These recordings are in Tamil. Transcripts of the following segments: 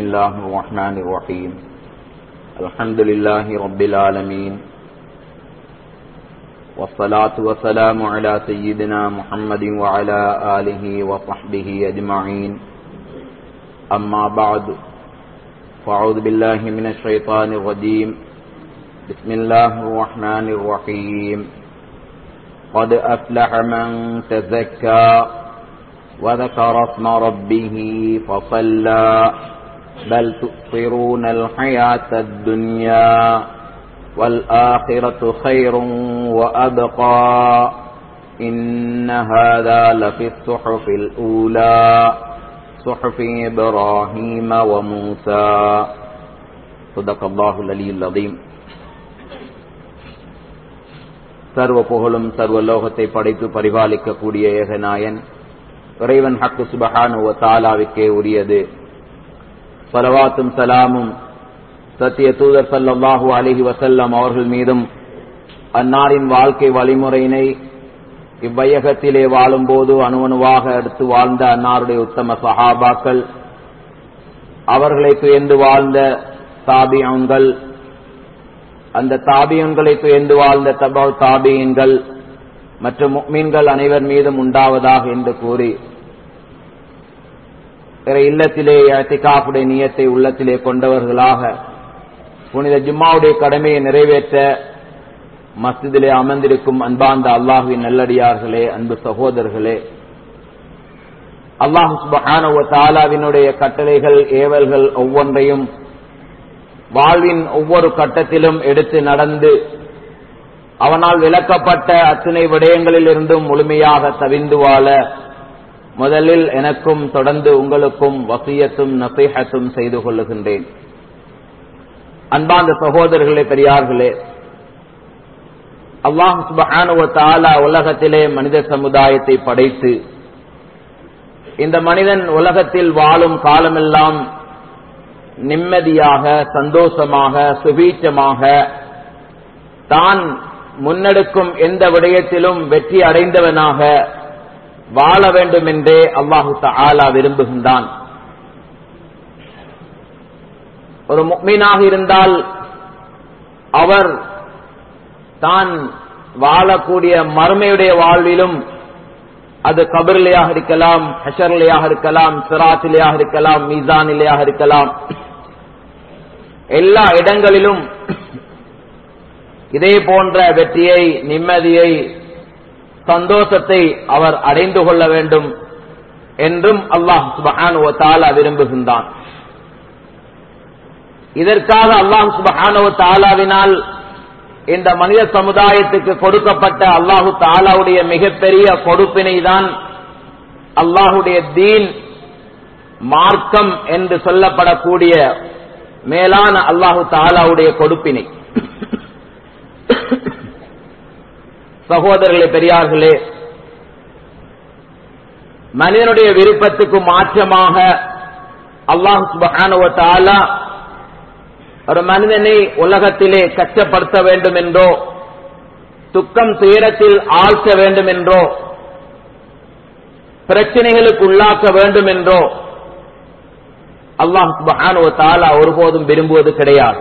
الله الرحمن الرحيم الحمد لله رب العالمين والصلاة والسلام على سيدنا محمد وعلى آله وصحبه أجمعين أما بعد فأعوذ بالله من الشيطان الرجيم بسم الله الرحمن الرحيم قد أفلح من تزكى وذكر اسم ربه فصلى بل تؤثرون الحياة الدنيا والآخرة خير وأبقى إن هذا لفي الصحف الأولى صحف إبراهيم وموسى صدق الله العلي العظيم சர்வ புகழும் சர்வ லோகத்தை படைத்து பரிபாலிக்கக்கூடிய ஏகநாயன் இறைவன் ஹக்கு சுபஹானுவ தாலாவுக்கே உரியது பலவாத்தும் சலாமும் சத்திய தூதர் சல்லாஹூ அலிஹி வசல்லம் அவர்கள் மீதும் அன்னாரின் வாழ்க்கை வழிமுறையினை இவ்வையகத்திலே வாழும்போது அணுவணுவாக எடுத்து வாழ்ந்த அன்னாருடைய உத்தம சஹாபாக்கள் அவர்களை துயர்ந்து வாழ்ந்த தாபியங்கள் அந்த தாபியன்களை துயர்ந்து வாழ்ந்த தபால் தாபியன்கள் மற்றும் மீன்கள் அனைவர் மீதும் உண்டாவதாக என்று கூறி பிற இல்லத்திலே அத்திகாப்புடைய நீயத்தை உள்ளத்திலே கொண்டவர்களாக புனித ஜும்மாவுடைய கடமையை நிறைவேற்ற மஸ்திதிலே அமர்ந்திருக்கும் அன்பார்ந்த அல்லாஹுவின் நல்லடியார்களே அன்பு சகோதரர்களே அல்லாஹு சுபஹானவ தாலாவினுடைய கட்டளைகள் ஏவல்கள் ஒவ்வொன்றையும் வாழ்வின் ஒவ்வொரு கட்டத்திலும் எடுத்து நடந்து அவனால் விளக்கப்பட்ட அத்தனை விடயங்களில் இருந்தும் முழுமையாக தவிந்து வாழ முதலில் எனக்கும் தொடர்ந்து உங்களுக்கும் வசியத்தும் நசீகத்தும் செய்து கொள்ளுகின்றேன் அன்பார்ந்த சகோதரர்களே பெரியார்களே அல்லாஹ் சுபஹானுவ தாலா உலகத்திலே மனித சமுதாயத்தை படைத்து இந்த மனிதன் உலகத்தில் வாழும் காலமெல்லாம் நிம்மதியாக சந்தோஷமாக சுபீச்சமாக தான் முன்னெடுக்கும் எந்த விடயத்திலும் வெற்றி அடைந்தவனாக வாழ வேண்டும் என்றே அல்லாஹு தாலா விரும்புகின்றான் ஒரு முக்மீனாக இருந்தால் அவர் தான் வாழக்கூடிய மறுமையுடைய வாழ்விலும் அது கபர்லையாக இருக்கலாம் ஹஷர்லையாக இருக்கலாம் சிராத்திலையாக இருக்கலாம் மீசானிலையாக இருக்கலாம் எல்லா இடங்களிலும் இதே போன்ற வெற்றியை நிம்மதியை சந்தோஷத்தை அவர் அடைந்து கொள்ள வேண்டும் என்றும் அல்லாஹ் சுபஹான் தாலா விரும்புகின்றான் இதற்காக அல்லாஹ் சுபஹான் தாலாவினால் இந்த மனித சமுதாயத்துக்கு கொடுக்கப்பட்ட அல்லாஹு தாலாவுடைய மிகப்பெரிய கொடுப்பினை தான் அல்லாஹுடைய தீன் மார்க்கம் என்று சொல்லப்படக்கூடிய மேலான அல்லாஹு தாலாவுடைய கொடுப்பினை சகோதரர்களே பெரியார்களே மனிதனுடைய விருப்பத்துக்கு மாற்றமாக அல்லாஹு சுபஹானுவ தாலா ஒரு மனிதனை உலகத்திலே கஷ்டப்படுத்த வேண்டும் என்றோ துக்கம் துயரத்தில் ஆழ்த்த வேண்டும் என்றோ பிரச்சனைகளுக்கு உள்ளாக்க வேண்டும் என்றோ அல்லாஹ் சுபஹானுவ தாலா ஒருபோதும் விரும்புவது கிடையாது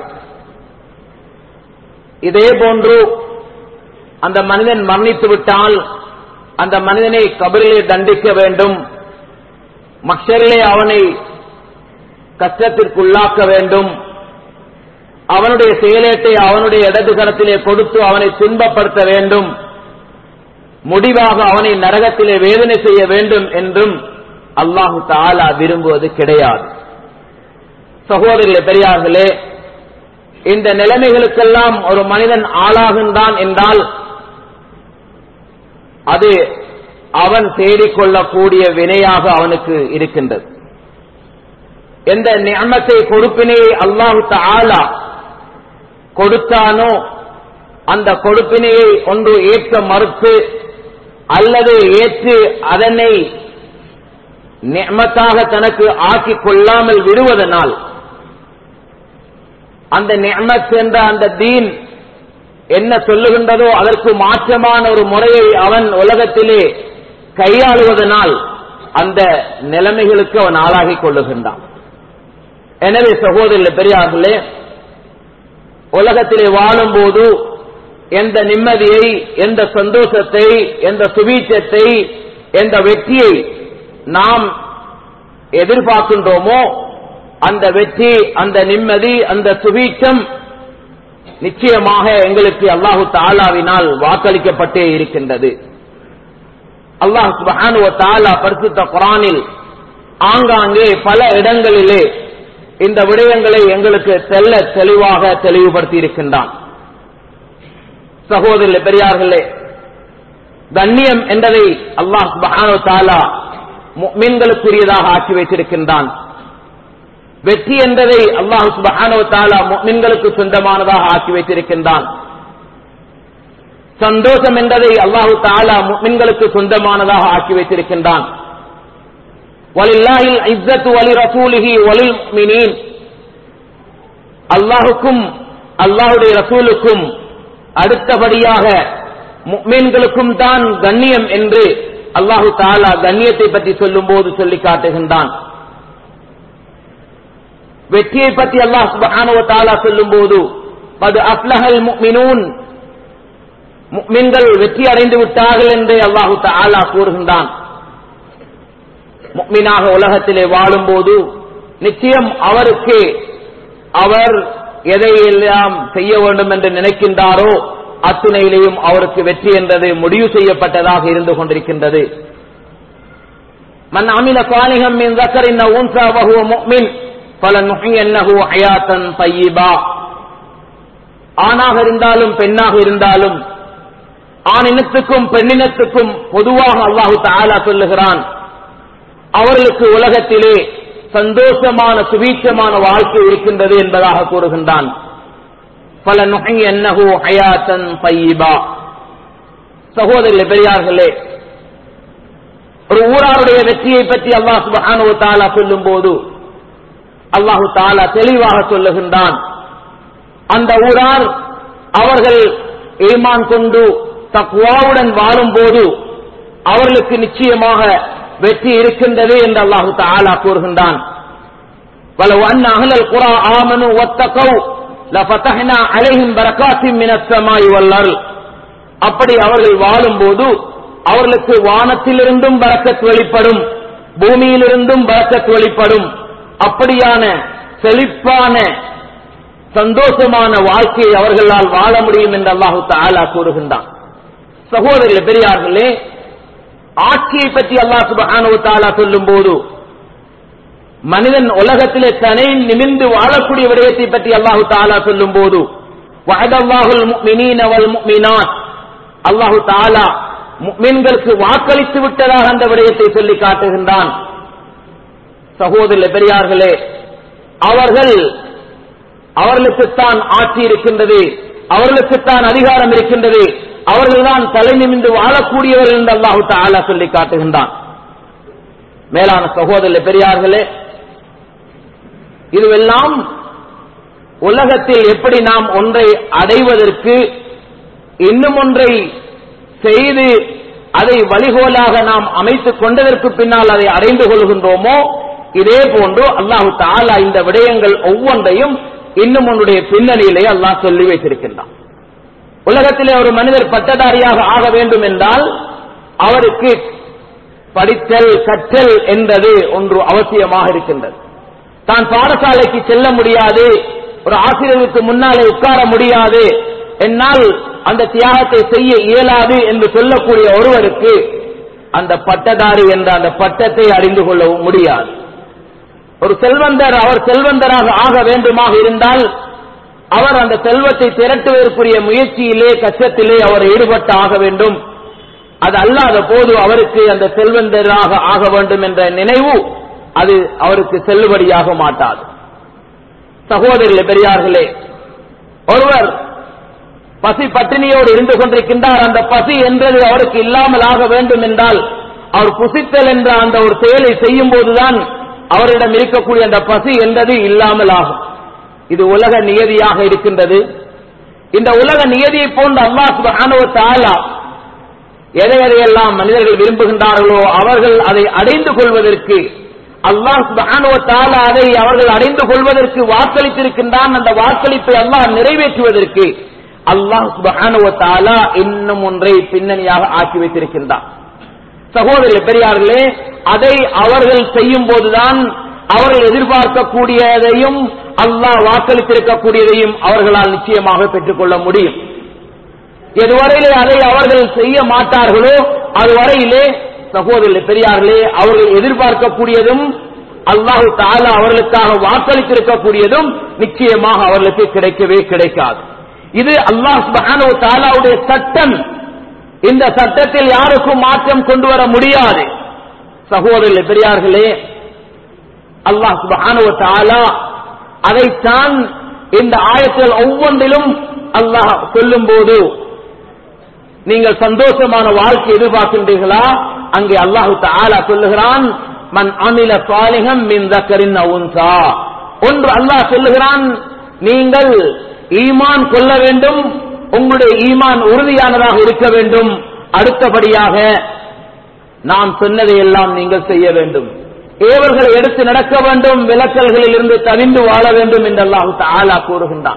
இதே போன்று அந்த மனிதன் மரணித்து விட்டால் அந்த மனிதனை கபரிலே தண்டிக்க வேண்டும் மக்சரிலே அவனை கஷ்டத்திற்குள்ளாக்க வேண்டும் அவனுடைய செயலேட்டை அவனுடைய இடது கரத்திலே கொடுத்து அவனை துன்பப்படுத்த வேண்டும் முடிவாக அவனை நரகத்திலே வேதனை செய்ய வேண்டும் என்றும் அல்லாஹு தாலா விரும்புவது கிடையாது சகோதரிகளே பெரியார்களே இந்த நிலைமைகளுக்கெல்லாம் ஒரு மனிதன் ஆளாகின்றான் என்றால் அது அவன் தேடிக்கொள்ளக்கூடிய வினையாக அவனுக்கு இருக்கின்றது எந்த நியமத்தை கொடுப்பினையை அல்லாஹு தாலா கொடுத்தானோ அந்த கொடுப்பினையை ஒன்று ஏற்க மறுத்து அல்லது ஏற்று அதனை நியமத்தாக தனக்கு ஆக்கிக் கொள்ளாமல் விடுவதனால் அந்த நியமத் என்ற அந்த தீன் என்ன சொல்லுகின்றதோ அதற்கு மாற்றமான ஒரு முறையை அவன் உலகத்திலே கையாளுவதனால் அந்த நிலைமைகளுக்கு அவன் ஆளாகிக் கொள்ளுகின்றான் எனவே சகோதரர்களே பெரியார்களே உலகத்திலே வாழும்போது எந்த நிம்மதியை எந்த சந்தோஷத்தை எந்த சுபீட்சத்தை எந்த வெற்றியை நாம் எதிர்பார்க்கின்றோமோ அந்த வெற்றி அந்த நிம்மதி அந்த சுபீட்சம் நிச்சயமாக எங்களுக்கு அல்லாஹு தாலாவினால் வாக்களிக்கப்பட்டே இருக்கின்றது அல்லாஹ் சுபஹானுவ தாலா பரிசுத்த குரானில் ஆங்காங்கே பல இடங்களிலே இந்த விடயங்களை எங்களுக்கு தெல்ல தெளிவாக தெளிவுபடுத்தி இருக்கின்றான் சகோதரர்களே பெரியார்களே கண்ணியம் என்பதை அல்லாஹ் சுபஹானு தாலா மீன்களுக்குரியதாக ஆக்கி வைத்திருக்கின்றான் வெற்றி என்பதை அல்லாஹு சுபஹானு தாலா மீன்களுக்கு சொந்தமானதாக ஆக்கி வைத்திருக்கின்றான் சந்தோஷம் என்பதை அல்லாஹு தாலா மின்களுக்கு சொந்தமானதாக ஆக்கி வைத்திருக்கின்றான் வலில்லாஹில் இஸ்ஸத்து வலி ரசூலிஹி வலில் மினீன் அல்லாஹுக்கும் அல்லாஹுடைய ரசூலுக்கும் அடுத்தபடியாக மீன்களுக்கும் தான் கண்ணியம் என்று அல்லாஹு தாலா கண்ணியத்தை பற்றி சொல்லும் போது சொல்லி காட்டுகின்றான் வெற்றியை பற்றி அல்லாஹ் சுபஹானுவ தாலா சொல்லும் போது பது அப்லஹல் முக்மினூன் முக்மின்கள் வெற்றி அடைந்து விட்டார்கள் என்று அல்லாஹு தாலா கூறுகின்றான் முக்மினாக உலகத்திலே வாழும்போது நிச்சயம் அவருக்கு அவர் எதையெல்லாம் செய்ய வேண்டும் என்று நினைக்கின்றாரோ அத்துணையிலேயும் அவருக்கு வெற்றி என்றது முடிவு செய்யப்பட்டதாக இருந்து கொண்டிருக்கின்றது மன் அமில சாலிகம் மின் ذكر أو أنثى وهو مؤمن فلنحيينه حياة طيبة ஆணாக இருந்தாலும் பெண்ணாக இருந்தாலும் ஆணினத்துக்கும் பெண்ணினத்துக்கும் பொதுவாக அல்லாஹு தாலா சொல்லுகிறான் அவர்களுக்கு உலகத்திலே சந்தோஷமான சுபீட்சமான வாழ்க்கை இருக்கின்றது என்பதாக கூறுகின்றான் பல நுகை என்னஹு ஹயாத்தன் பையிபா சகோதரர்களே பெரியார்களே ஒரு ஊராருடைய வெற்றியை பற்றி அல்லாஹ் சுபஹானு தாலா சொல்லும் போது அல்லாஹு தாலா தெளிவாக சொல்லுகின்றான் அந்த ஊரார் அவர்கள் ஈமான் கொண்டு தக்வாவுடன் வாழும்போது அவர்களுக்கு நிச்சயமாக வெற்றி இருக்கின்றது என்று அல்லாஹு தாலா கூறுகின்றான் ولو أن أهل القرى آمنوا واتقوا لفتحنا عليهم بركات من السماء والأرض அப்படி அவர்கள் வாழும்போது அவர்களுக்கு வானத்திலிருந்தும் பறக்கத் வெளிப்படும் பூமியிலிருந்தும் பறக்கத் வெளிப்படும் அப்படியான செழிப்பான சந்தோஷமான வாழ்க்கையை அவர்களால் வாழ முடியும் என்று அல்லாஹு தாலா கூறுகின்றான் சகோதரர்களே பெரியார்களே ஆட்சியை பற்றி அல்லாஹ் சுபஹானு தாலா சொல்லும் போது மனிதன் உலகத்திலே தனி நிமிர்ந்து வாழக்கூடிய விடயத்தை பற்றி அல்லாஹு தாலா சொல்லும் போது வஹதல்லாஹுல் முஃமினீன வல் முஃமினாத் அல்லாஹு தாலா முஃமின்களுக்கு வாக்களித்து விட்டதாக அந்த விடயத்தை சொல்லி காட்டுகின்றான் சகோதர பெரியார்களே அவர்கள் அவர்களுக்குத்தான் ஆட்சி இருக்கின்றது அவர்களுக்குத்தான் அதிகாரம் இருக்கின்றது அவர்கள்தான் தலை நிமிந்து வாழக்கூடியவர்கள் என்று அல்லாஹு தாலா சொல்லி காட்டுகின்றான் மேலான சகோதர பெரியார்களே இதுவெல்லாம் உலகத்தில் எப்படி நாம் ஒன்றை அடைவதற்கு இன்னும் ஒன்றை செய்து அதை வழிகோலாக நாம் அமைத்துக் கொண்டதற்கு பின்னால் அதை அடைந்து கொள்கின்றோமோ இதே போன்று அல்லாஹு தாலா இந்த விடயங்கள் ஒவ்வொன்றையும் இன்னும் ஒன்றுடைய பின்னணியிலே அல்லாஹ் சொல்லி வைத்திருக்கின்றான் உலகத்திலே ஒரு மனிதர் பட்டதாரியாக ஆக வேண்டும் என்றால் அவருக்கு படித்தல் கற்றல் என்பது ஒன்று அவசியமாக இருக்கின்றது தான் பாடசாலைக்கு செல்ல முடியாது ஒரு ஆசிரியருக்கு முன்னாலே உட்கார முடியாது என்னால் அந்த தியாகத்தை செய்ய இயலாது என்று சொல்லக்கூடிய ஒருவருக்கு அந்த பட்டதாரி என்ற அந்த பட்டத்தை அறிந்து கொள்ளவும் முடியாது ஒரு செல்வந்தர் அவர் செல்வந்தராக ஆக வேண்டுமாக இருந்தால் அவர் அந்த செல்வத்தை திரட்டுவதற்குரிய முயற்சியிலே கஷ்டத்திலே அவர் ஈடுபட்டு ஆக வேண்டும் அது அல்லாத போது அவருக்கு அந்த செல்வந்தராக ஆக வேண்டும் என்ற நினைவு அது அவருக்கு செல்லுபடியாக மாட்டாது சகோதரர்களே பெரியார்களே ஒருவர் பசி பட்டினியோடு இருந்து கொண்டிருக்கின்றார் அந்த பசி என்றது அவருக்கு இல்லாமல் ஆக வேண்டும் என்றால் அவர் புசித்தல் என்ற அந்த ஒரு செயலை செய்யும் போதுதான் அவரிடம் இருக்கக்கூடிய அந்த பசி என்றது இல்லாமல் ஆகும் இது உலக நியதியாக இருக்கின்றது இந்த உலக நியதியை போன்ற அல்லாஹ் சுபஹானஹு தஆலா எதை எதையெல்லாம் மனிதர்கள் விரும்புகின்றார்களோ அவர்கள் அதை அடைந்து கொள்வதற்கு அல்லாஹ் சுப்ஹானஹு வ தஆலா அதை அவர்கள் அடைந்து கொள்வதற்கு வாக்களித்திருக்கின்றான் அந்த வாக்களிப்பை அல்லாஹ் நிறைவேற்றுவதற்கு அல்லாஹ் சுப்ஹானஹு வ தஆலா இன்னும் ஒன்றை பின்னணியாக ஆக்கி வைத்திருக்கின்றான் சகோதரர்களே பெரியார்களே அதை அவர்கள் செய்யும் போதுதான் அவர்கள் எதிர்பார்க்கக்கூடியதையும் அல்லாஹ் வாக்களித்திருக்கக்கூடியதையும் அவர்களால் நிச்சயமாக பெற்றுக்கொள்ள முடியும் எதுவரையிலே அதை அவர்கள் செய்ய மாட்டார்களோ அதுவரையிலே சகோதரர்களே பெரியார்களே அவர்கள் எதிர்பார்க்கக்கூடியதும் அல்லாஹு தாலா அவர்களுக்காக வாக்களித்திருக்கக்கூடியதும் நிச்சயமாக அவர்களுக்கு கிடைக்கவே கிடைக்காது இது அல்லாஹ் சுப்ஹானஹு தாலாவுடைய சட்டம் இந்த சட்டத்தில் யாருக்கும் மாற்றம் கொண்டு வர முடியாது சகோதரர்களே பெரியார்களே அல்லாஹ் சுப்ஹானஹு தஆலா அதைத்தான் இந்த ஆயத்தில் ஒவ்வொன்றிலும் அல்லாஹ் சொல்லும்போது நீங்கள் சந்தோஷமான வாழ்க்கை எதிர்பார்க்கின்றீர்களா அங்கே அல்லாஹு தஆலா சொல்லுகிறான் மன் அமில சாலிஹம் மின் தக்கரின் அவுன்சா ஒன்று அல்லாஹ் சொல்லுகிறான் நீங்கள் ஈமான் கொள்ள வேண்டும் உங்களுடைய ஈமான் உறுதியானதாக இருக்க வேண்டும் அடுத்தபடியாக நாம் சொன்னதை எல்லாம் நீங்கள் செய்ய வேண்டும் ஏவர்களை எடுத்து நடக்க வேண்டும் விலக்கல்களில் இருந்து தவிந்து வாழ வேண்டும் என்று அல்லாஹு தஆலா கூறுகின்றான்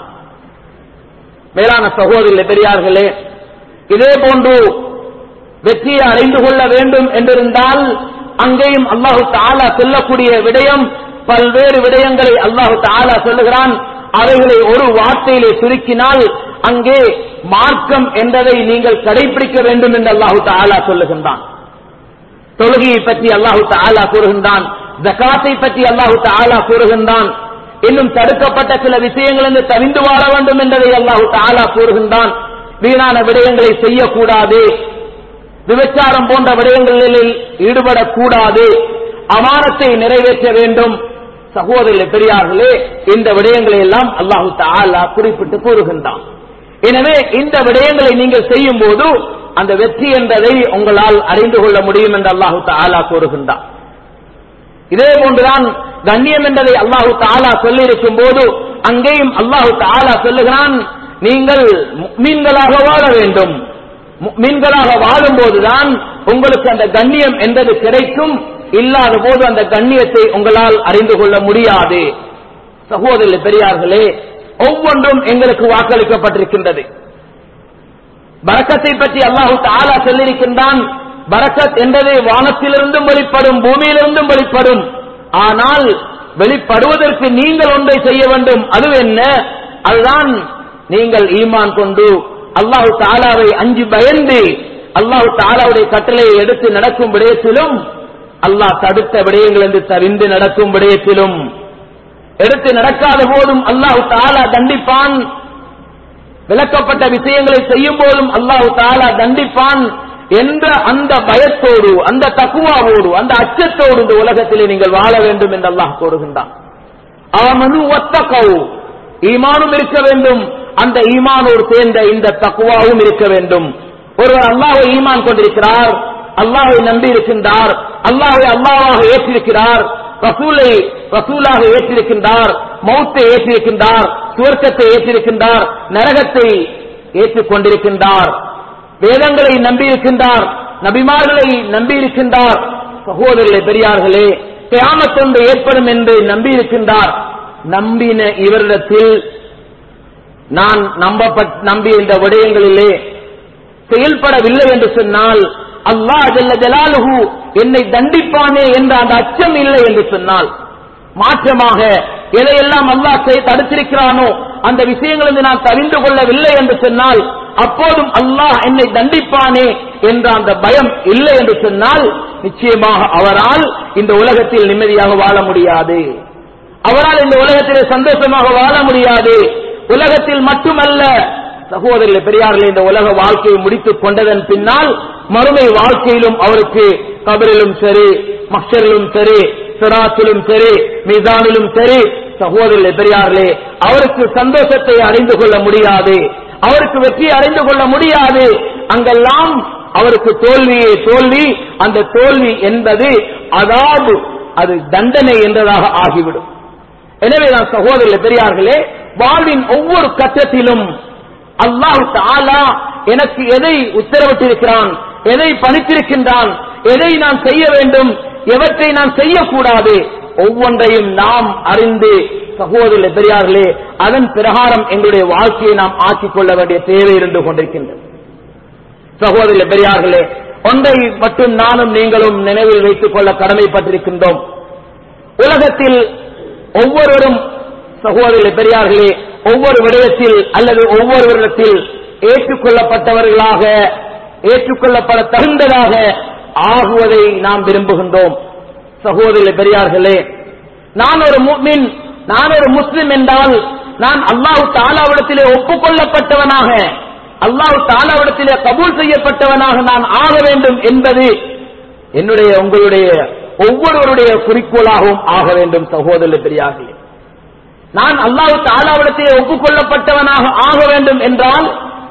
மேலான சகோதரி பெரியார்களே இதே போன்று வெற்றியை அறிந்து கொள்ள வேண்டும் என்றிருந்தால் அங்கேயும் அல்லாஹு தாலா சொல்லக்கூடிய விடயம் பல்வேறு விடயங்களை அல்லாஹு தாலா சொல்லுகிறான் அவைகளை ஒரு வார்த்தையிலே சுருக்கினால் அங்கே மார்க்கம் என்பதை நீங்கள் கடைபிடிக்க வேண்டும் என்று அல்லாஹு தாலா சொல்லுகின்றான் தொழுகையை பற்றி அல்லாஹு தாலா கூறுகின்றான் ஜகாத்தை பற்றி அல்லாஹு தாலா கூறுகின்றான் இன்னும் தடுக்கப்பட்ட சில விஷயங்களிலிருந்து தவிந்து வாழ வேண்டும் என்பதை அல்லாஹு தாலா கூறுகின்றான் வீணான விடயங்களை செய்யக்கூடாது விபச்சாரம் போன்ற விடயங்களில் ஈடுபடக்கூடாது அமானத்தை நிறைவேற்ற வேண்டும் சகோதரர்களே பெரியார்களே இந்த விடயங்களை எல்லாம் அல்லாஹு தாலா குறிப்பிட்டு கூறுகின்றான் எனவே இந்த விடயங்களை நீங்கள் செய்யும் போது அந்த வெற்றி என்பதை உங்களால் அறிந்து கொள்ள முடியும் என்று அல்லாஹு தாலா கூறுகின்றான் இதே போன்றுதான் கண்ணியம் என்பதை அல்லாஹு தாலா சொல்லியிருக்கும் போது அங்கேயும் அல்லாஹு தாலா சொல்லுகிறான் நீங்கள் மீன்களாக வாழ வேண்டும் மீன்களாக வாழும் போதுதான் உங்களுக்கு அந்த கண்ணியம் என்பது கிடைக்கும் இல்லாத போது அந்த கண்ணியத்தை உங்களால் அறிந்து கொள்ள முடியாது சகோதரி பெரியார்களே ஒவ்வொன்றும் எங்களுக்கு வாக்களிக்கப்பட்டிருக்கின்றது பரக்கத்தை பற்றி அல்லாஹு தாலா சொல்லியிருக்கின்றான் பரக்கத் என்பது வானத்திலிருந்தும் வெளிப்படும் பூமியிலிருந்தும் வெளிப்படும் ஆனால் வெளிப்படுவதற்கு நீங்கள் ஒன்றை செய்ய வேண்டும் அது என்ன அதுதான் நீங்கள் ஈமான் கொண்டு அல்லாஹு தாலாவை அஞ்சு பயந்து அல்லாஹு தாலாவுடைய கட்டளையை எடுத்து நடக்கும் விடயத்திலும் அல்லாஹ் தடுத்த விடயங்கள் என்று தவிந்து நடக்கும் விடயத்திலும் எடுத்து நடக்காத போதும் அல்லாஹு தாலா தண்டிப்பான் விளக்கப்பட்ட விஷயங்களை செய்யும் போதும் அல்லாஹு தாலா தண்டிப்பான் என்ற அந்த பயத்தோடு அந்த தக்குவாவோடு அந்த அச்சத்தோடு இந்த உலகத்திலே நீங்கள் வாழ வேண்டும் என்று அல்லாஹ் கூறுகின்றான் ஆமனு ஒத்தகவு ஈமானும் இருக்க வேண்டும் அந்த ஈமானோடு சேர்ந்த இந்த தக்குவாவும் இருக்க வேண்டும் ஒருவர் அல்லாஹை ஈமான் கொண்டிருக்கிறார் அல்லாஹை நம்பி இருக்கின்றார் அல்லாஹை அல்லாஹாக ஏற்றிருக்கிறார் ரசூலை ரசூலாக ஏற்றிருக்கின்றார் மௌத்தை ஏற்றிருக்கின்றார் சுவர்க்கத்தை ஏற்றிருக்கின்றார் நரகத்தை ஏற்றுக் கொண்டிருக்கின்றார் வேதங்களை நம்பியிருக்கின்றார் நபிமார்களை நம்பியிருக்கின்றார் சகோதரர்களே பெரியார்களே கியாமத்தொன்று ஏற்படும் என்று நம்பியிருக்கின்றார் நம்பின இவரிடத்தில் நான் நம்பப்பட் நம்பிய இந்த விடயங்களிலே செயல்படவில்லை என்று சொன்னால் அல்லாஹ் ஜல்ல ஜலாலுஹு என்னை தண்டிப்பானே என்ற அந்த அச்சம் இல்லை என்று சொன்னால் மாற்றமாக எதையெல்லாம் அல்லாஹ் செய்ய தடுத்திருக்கிறானோ அந்த விஷயங்களிலிருந்து நான் தெரிந்து கொள்ளவில்லை என்று சொன்னால் அப்போதும் அல்லாஹ் என்னை தண்டிப்பானே என்ற அந்த பயம் இல்லை என்று சொன்னால் நிச்சயமாக அவரால் இந்த உலகத்தில் நிம்மதியாக வாழ முடியாது அவரால் இந்த உலகத்திலே சந்தோஷமாக வாழ முடியாது உலகத்தில் மட்டுமல்ல சகோதரர்களே பெரியார்களே இந்த உலக வாழ்க்கையை முடித்துக் கொண்டதன் பின்னால் மறுமை வாழ்க்கையிலும் அவருக்கு கபரிலும் சரி மக்சரிலும் சரி சிராத்திலும் சரி மீதானிலும் சரி சகோதரர்களே பெரியார்களே அவருக்கு சந்தோஷத்தை அறிந்து கொள்ள முடியாது அவருக்கு வெற்றி அறிந்து கொள்ள முடியாது அங்கெல்லாம் அவருக்கு தோல்வியே தோல்வி அந்த தோல்வி என்பது அதாவது அது தண்டனை என்றதாக ஆகிவிடும் எனவே நான் சகோதரர்களே பெரியார்களே வாழ்வின் ஒவ்வொரு கட்டத்திலும் அல்லாஹ் தாலா எனக்கு எதை உத்தரவிட்டிருக்கிறான் எதை பணித்திருக்கின்றான் எதை நான் செய்ய வேண்டும் எவற்றை நான் செய்யக்கூடாது ஒவ்வொன்றையும் நாம் அறிந்து சகோதர பெரியார்களே அதன் பிரகாரம் எங்களுடைய வாழ்க்கையை நாம் ஆக்கிக் கொள்ள வேண்டிய தேவை இருந்து கொண்டிருக்கின்றது சகோதர பெரியார்களே ஒன்றை மட்டும் நானும் நீங்களும் நினைவில் வைத்துக் கொள்ள கடமைப்பட்டிருக்கின்றோம் உலகத்தில் ஒவ்வொருவரும் சகோதர பெரியார்களே ஒவ்வொரு விடயத்தில் அல்லது ஒவ்வொருவரிடத்தில் ஏற்றுக்கொள்ளப்பட்டவர்களாக ஏற்றுக்கொள்ளப்பட தகுந்ததாக ஆகுவதை நாம் விரும்புகின்றோம் சகோதர பெரியார்களே நான் ஒரு முஃமின் நான் ஒரு முஸ்லிம் என்றால் நான் அல்லாஹ் தாலாவிடத்திலே ஒப்புக்கொள்ளப்பட்டவனாக அல்லாஹ் தாலாவிடத்திலே கபூல் செய்யப்பட்டவனாக நான் ஆக வேண்டும் என்பது என்னுடைய உங்களுடைய ஒவ்வொருவருடைய குறிக்கோளாகவும் ஆக வேண்டும் சகோதர பெரியார்களே நான் அல்லாஹ் தாலாவிடத்திலே ஒப்புக்கொள்ளப்பட்டவனாக ஆக வேண்டும் என்றால்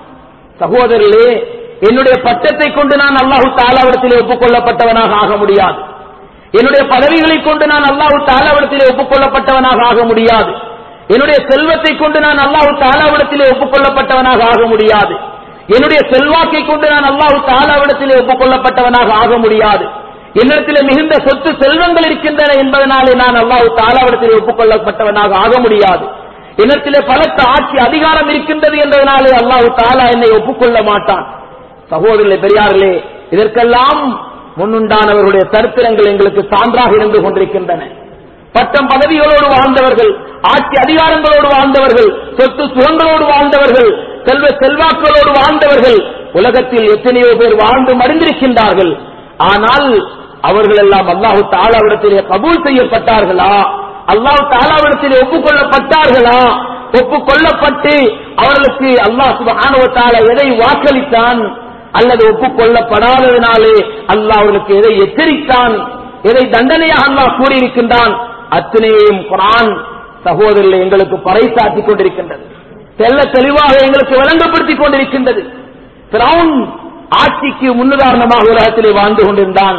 சகோதரர்களே என்னுடைய பட்டத்தை கொண்டு நான் அல்லாஹு தாலாவிடத்திலே ஒப்புக்கொள்ளப்பட்டவனாக ஆக முடியாது என்னுடைய பதவிகளை கொண்டு நான் அல்லாஹு தாலாவிடத்திலே ஒப்புக்கொள்ளப்பட்டவனாக ஆக முடியாது என்னுடைய செல்வத்தை கொண்டு நான் அல்லாஹு தாலாவிடத்திலே ஒப்புக்கொள்ளப்பட்டவனாக ஆக முடியாது என்னுடைய செல்வாக்கை கொண்டு நான் அல்லாஹு தாலாவிடத்திலே ஒப்புக்கொள்ளப்பட்டவனாக ஆக முடியாது என்னிடத்திலே மிகுந்த சொத்து செல்வங்கள் இருக்கின்றன என்பதனாலே நான் அல்லாஹு தாலாவிடத்திலே ஒப்புக்கொள்ளப்பட்டவனாக ஆக முடியாது என்னிடத்திலே பலத்த ஆட்சி அதிகாரம் இருக்கின்றது என்பதனாலே அல்லாஹு தாலா என்னை ஒப்புக்கொள்ள மாட்டான் சகோதரர்களே பெரியார்களே இதற்கெல்லாம் முன்னுண்டானவர்களுடைய சரித்திரங்கள் எங்களுக்கு சான்றாக இருந்து கொண்டிருக்கின்றன பட்டம் பதவிகளோடு வாழ்ந்தவர்கள் ஆட்சி அதிகாரங்களோடு வாழ்ந்தவர்கள் சொத்து சுகங்களோடு வாழ்ந்தவர்கள் செல்வ செல்வாக்களோடு வாழ்ந்தவர்கள் உலகத்தில் எத்தனையோ பேர் வாழ்ந்து மடிந்திருக்கின்றார்கள் ஆனால் அவர்கள் எல்லாம் அல்லாஹு தாலாவிடத்திலே கபூல் செய்யப்பட்டார்களா அல்லாஹு தாலாவிடத்திலே ஒப்புக்கொள்ளப்பட்டார்களா ஒப்புக்கொள்ளப்பட்டு அவர்களுக்கு அல்லாஹ் சுபஹானஹு வ தஆலா எதை வாக்களித்தான் அல்லது ஒப்புக்கொள்ளப்படாததினாலே அல்லாஹ் அவர்களுக்கு எதை எச்சரித்தான் எதை தண்டனையாக அல்லாஹ் கூறியிருக்கின்றான் அத்தனையும் குரான் சகோதரர்கள் எங்களுக்கு பறைசாற்றிக் கொண்டிருக்கின்றது தெல்ல தெளிவாக எங்களுக்கு விளங்கப்படுத்திக் கொண்டிருக்கின்றது பிரவுன் ஆட்சிக்கு முன்னுதாரணமாக உலகத்திலே வாழ்ந்து கொண்டிருந்தான்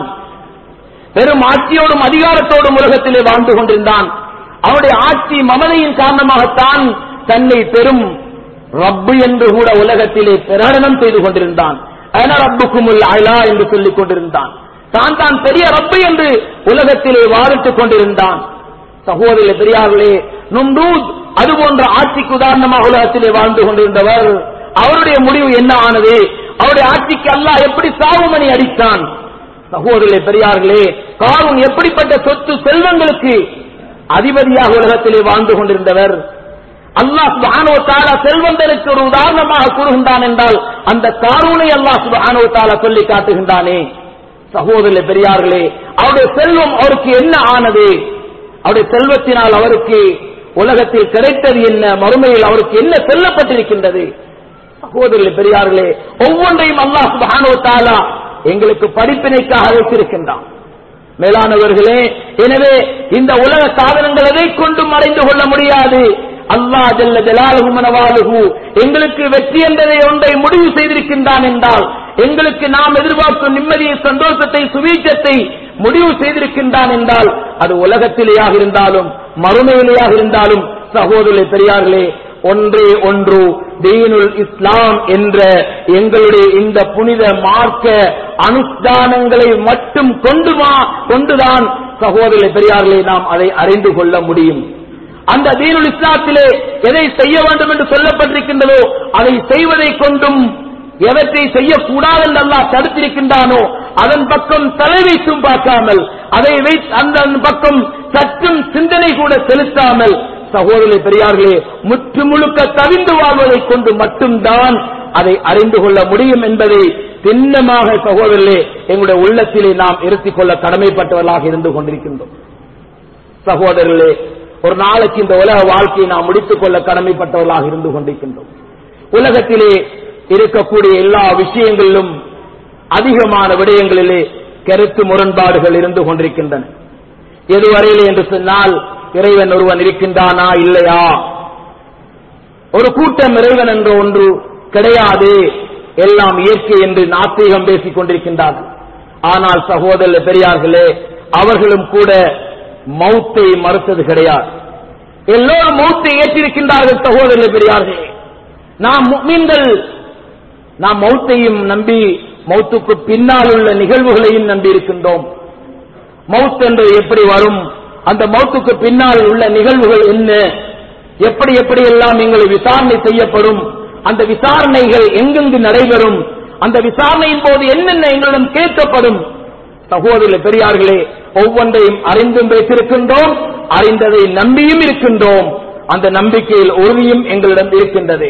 பெரும் ஆட்சியோடும் அதிகாரத்தோடும் உலகத்திலே வாழ்ந்து கொண்டிருந்தான் அவனுடைய ஆட்சி மமதையின் காரணமாகத்தான் தன்னை பெரும் ரப்பு என்று கூட உலகத்திலே பிரகடனம் செய்து கொண்டிருந்தான் அன ரப்புக்குமுல் அலா என்று சொல்லிக் கொண்டிருந்தான் தான் தான் பெரிய ரப்பு என்று உலகத்திலே வாதிட்டுக் கொண்டிருந்தான் சகோதர பெரியார்களே நும்ரூத் அது போன்ற ஆட்சிக்கு உதாரணமாக உலகத்திலே வாழ்ந்து கொண்டிருந்தவர் அவருடைய முடிவு என்ன ஆனது அவருடைய ஆட்சிக்கு அல்லாஹ் எப்படி சாவுமணி அடித்தான் சகோதரர்களே பெரியார்களே காரும் எப்படிப்பட்ட சொத்து செல்வங்களுக்கு அதிபதியாக உலகத்திலே வாழ்ந்து கொண்டிருந்தவர் அல்லாஹ் சுபானோ தாலா செல்வந்தருக்கு ஒரு உதாரணமாக கூறுகின்றான் என்றால் அந்த காரூனை அல்லாஹ் சுபானோ தாலா சொல்லி காட்டுகின்றானே சகோதரர்களே பெரியார்களே அவருடைய செல்வம் அவருக்கு என்ன ஆனது அவருடைய செல்வத்தினால் அவருக்கு உலகத்தில் கிடைத்தது என்ன மறுமையில் அவருக்கு என்ன செல்லப்பட்டிருக்கின்றது சகோதரர்களே பெரியார்களே ஒவ்வொன்றையும் அல்லாஹ் சுபானோ தாலா எங்களுக்கு படிப்பினைக்காக வைத்திருக்கின்றான் மேலானவர்களே எனவே இந்த உலக சாதனங்கள் எதை கொண்டும் மறைந்து கொள்ள முடியாது அல்லாஹ் ஜல்ல ஜலாலுஹு மனவாலுஹு எங்களுக்கு வெற்றி என்பதை ஒன்றை முடிவு செய்திருக்கின்றான் என்றால் எங்களுக்கு நாம் எதிர்பார்க்கும் நிம்மதியை சந்தோஷத்தை சுவீச்சத்தை முடிவு செய்திருக்கின்றான் என்றால் அது உலகத்திலேயாக இருந்தாலும் மறுமையிலேயாக இருந்தாலும் சகோதரர்களே பெரியார்களே ஒன்றே ஒன்று தீனுல் இஸ்லாம் என்ற எங்களுடைய இந்த புனித மார்க்க அனுஷ்டானங்களை மட்டும் கொண்டுமா கொண்டுதான் சகோதரர்களே பெரியார்களே நாம் அதை அறிந்து கொள்ள முடியும் அந்த தீனுல் இஸ்லாத்திலே எதை செய்ய வேண்டும் என்று சொல்லப்பட்டிருக்கின்றதோ அதை செய்வதை கொண்டும் எவற்றை செய்யக்கூடாது என்று அல்லாஹ் தடுத்திருக்கின்றானோ அதன் பக்கம் தலை வைத்தும் பார்க்காமல் அதை வைத்து அந்த பக்கம் சற்றும் சிந்தனை கூட செலுத்தாமல் சகோதரர்களே பெரியார்களே முற்று முழுக்க தவிந்து வாழ்வதை கொண்டு மட்டும்தான் அதை அறிந்து கொள்ள முடியும் என்பதை திண்ணமாக சகோதரர்களே எங்களுடைய உள்ளத்திலே நாம் இருத்திக் கொள்ள கடமைப்பட்டவர்களாக இருந்து கொண்டிருக்கின்றோம் சகோதரர்களே ஒரு நாளைக்கு இந்த உலக வாழ்க்கையை நாம் முடித்துக் கொள்ள கடமைப்பட்டவர்களாக இருந்து கொண்டிருக்கின்றோம் உலகத்திலே இருக்கக்கூடிய எல்லா விஷயங்களிலும் அதிகமான விடயங்களிலே கருத்து முரண்பாடுகள் இருந்து கொண்டிருக்கின்றன எதுவரையில் என்று சொன்னால் இறைவன் ஒருவன் இருக்கின்றானா இல்லையா ஒரு கூட்டம் இறைவன் என்ற ஒன்று கிடையாது எல்லாம் இயற்கை என்று நாத்திகம் பேசிக் கொண்டிருக்கின்றார்கள் ஆனால் சகோதர பெரியார்களே அவர்களும் கூட மௌத்தை மறுத்தது கிடையாது எல்லோரும் மௌத்தை ஏற்றிருக்கின்றார்கள் சகோதர பெரியார்களே நாம் முக்மீன்கள் நாம் மௌத்தையும் நம்பி மௌத்துக்கு பின்னால் உள்ள நிகழ்வுகளையும் நம்பி இருக்கின்றோம் மவுத் என்று எப்படி வரும் அந்த மௌத்துக்கு பின்னால் உள்ள நிகழ்வுகள் என்ன எப்படி எப்படி எல்லாம் எங்களை விசாரணை செய்யப்படும் அந்த விசாரணைகள் எங்கெங்கு நடைபெறும் அந்த விசாரணையின் போது என்னென்ன எங்களிடம் கேட்கப்படும் சகோதர பெரியார்களே ஒவ்வொன்றையும் அறிந்தும் வைத்திருக்கின்றோம் அறிந்ததை நம்பியும் இருக்கின்றோம் அந்த நம்பிக்கையில் உறுதியும் எங்களிடம் இருக்கின்றது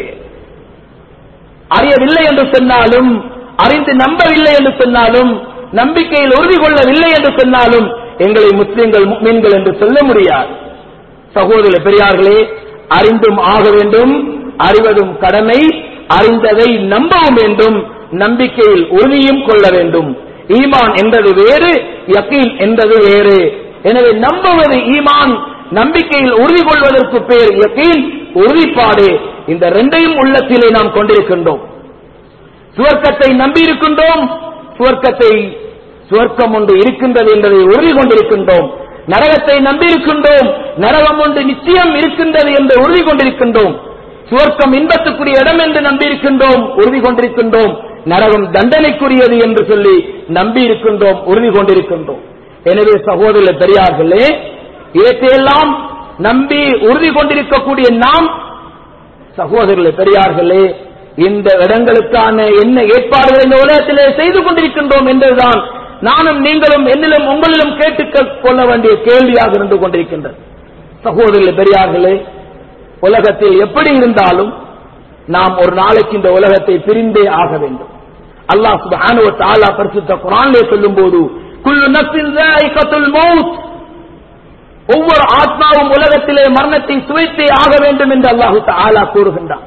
அறியவில்லை என்று சொன்னாலும் அறிந்து நம்பவில்லை என்று சொன்னாலும் நம்பிக்கையில் உறுதி கொள்ளவில்லை என்று சொன்னாலும் எங்களை முஸ்லிம்கள் முக்மீன்கள் என்று சொல்ல முடியாது சகோதர பெரியார்களே அறிந்தும் ஆக வேண்டும் அறிவதும் கடமை அறிந்ததை நம்பவும் வேண்டும் நம்பிக்கையில் உறுதியும் கொள்ள வேண்டும் ஈமான் என்பது வேறு யக்கீன் என்பது வேறு எனவே நம்புவது ஈமான் நம்பிக்கையில் உறுதி கொள்வதற்கு பேர் யக்கீன் உறுதிப்பாடு இந்த ரெண்டையும் உள்ளத்திலே நாம் கொண்டிருக்கின்றோம் சுவர்க்கத்தை நம்பி இருக்கின்றோம் சுவர்க்கத்தை சுவர்க்கம் ஒன்று இருக்கின்றது என்பதை உறுதி கொண்டிருக்கின்றோம் நரகத்தை நம்பி இருக்கின்றோம் நரகம் ஒன்று நிச்சயம் இருக்கின்றது என்று உறுதி கொண்டிருக்கின்றோம் சுவர்க்கம் இன்பத்துக்குரிய இடம் என்று நம்பி இருக்கின்றோம் உறுதி கொண்டிருக்கின்றோம் நரகம் தண்டனைக்குரியது என்று சொல்லி நம்பி இருக்கின்றோம் உறுதி கொண்டிருக்கின்றோம் எனவே சகோதர பெரியார்களே இவற்றையெல்லாம் நம்பி உறுதி கொண்டிருக்கக்கூடிய நாம் சகோதரர்களே பெரியார்களே இந்த இடங்களுக்கான என்ன ஏற்பாடுகள் இந்த உலகத்திலே செய்து கொண்டிருக்கின்றோம் என்றுதான் நானும் நீங்களும் என்னிலும் உங்களிலும் கேட்டுக் கொள்ள வேண்டிய கேள்வியாக இருந்து கொண்டிருக்கின்றது சகோதரர்களே பெரியார்களே உலகத்தில் எப்படி இருந்தாலும் நாம் ஒரு நாளைக்கு இந்த உலகத்தை பிரிந்தே ஆக வேண்டும் அல்லாஹ் சுப்ஹானஹு வ தஆலா பரிசுத்த குர்ஆனிலே சொல்லும்போது குல்லு நஃப்ஸின் ஸாயிகத்துல் மௌத் ஒவ்வொரு ஆத்மாவும் உலகத்திலே மரணத்தை சுவைத்தே ஆக வேண்டும் என்று அல்லாஹு தஆலா கூறுகின்றான்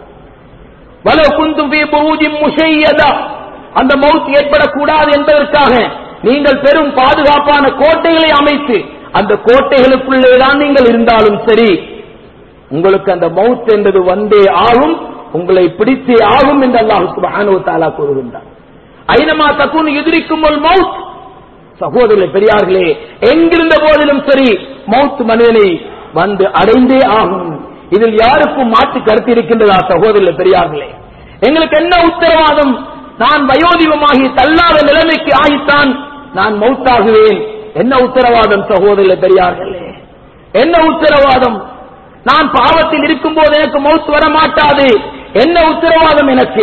வலோ குந்தும் ஃபீ புரூஜின் முஷையதா அந்த மௌத் ஏற்படக்கூடாது என்பதற்காக நீங்கள் பெரும் பாதுகாப்பான கோட்டைகளை அமைத்து அந்த கோட்டைகளுக்குள்ளே தான் நீங்கள் இருந்தாலும் சரி உங்களுக்கு அந்த மௌத் என்பது வந்தே ஆகும் உங்களை பிடித்தே ஆகும் என்று அல்லாஹு சுப்ஹானஹு வ தஆலா கூறுகின்றார் ஐனமா தகுன் எதிரிக்கும் மௌத் சகோதரர்களே பெரியார்களே எங்கிருந்த போதிலும் சரி மௌத் மனிதனை வந்து அடைந்தே ஆகும் இதில் யாருக்கும் மாற்று கருத்து இருக்கின்றதா சகோதரர்களே பெரியார்களே எங்களுக்கு என்ன உத்தரவாதம் நான் வயோதிபமாகி தள்ளாத நிலைமைக்கு ஆகித்தான் நான் மௌத்தாகுவேன் என்ன உத்தரவாதம் சகோதரர்களே பெரியார்களே என்ன உத்தரவாதம் நான் பாவத்தில் இருக்கும்போது எனக்கு மௌத் வர மாட்டாது என்ன உத்தரவாதம் எனக்கு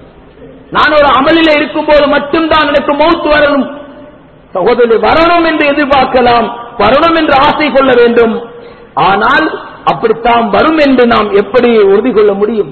நான் ஒரு அமலிலே இருக்கும்போது மட்டும்தான் எனக்கு மௌத் வரணும் சகோதரி வரணும் என்று எதிர்பார்க்கலாம் வரணும் என்று ஆசை கொள்ள வேண்டும் ஆனால் அப்படித்தான் வரும் என்று நாம் எப்படி உறுதி கொள்ள முடியும்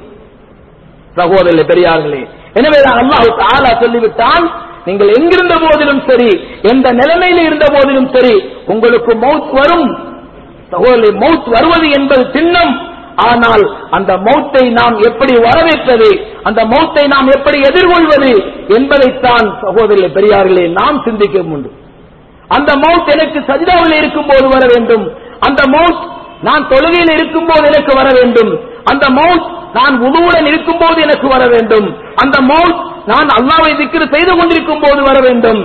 சகோதரர்களே பெரியார்களே எனவே அல்லாஹ் தாலா சொல்லிவிட்டால் நீங்கள் எங்கிருந்த போதிலும் சரி எந்த நிலைமையில் இருந்த போதிலும் சரி உங்களுக்கு மௌத் வரும் சகோதரி மௌத் வருவது என்பது சின்னம் ஆனால் அந்த மௌத்தை நாம் எப்படி வரவேற்பது அந்த மௌத்தை நாம் எப்படி எதிர்கொள்வது என்பதைத்தான் சகோதரி பெரியார்களே நாம் சிந்திக்க உண்டு அந்த மௌத் எனக்கு சஜிதாவில் இருக்கும் போது வர வேண்டும் அந்த மௌத் நான் தொழுகையில் இருக்கும் போது எனக்கு வர வேண்டும் அந்த மௌத் நான் உணவுடன் இருக்கும் போது எனக்கு வர வேண்டும் அந்த மௌத் நான் அல்லாவை திக்ரு செய்து கொண்டிருக்கும் போது வர வேண்டும்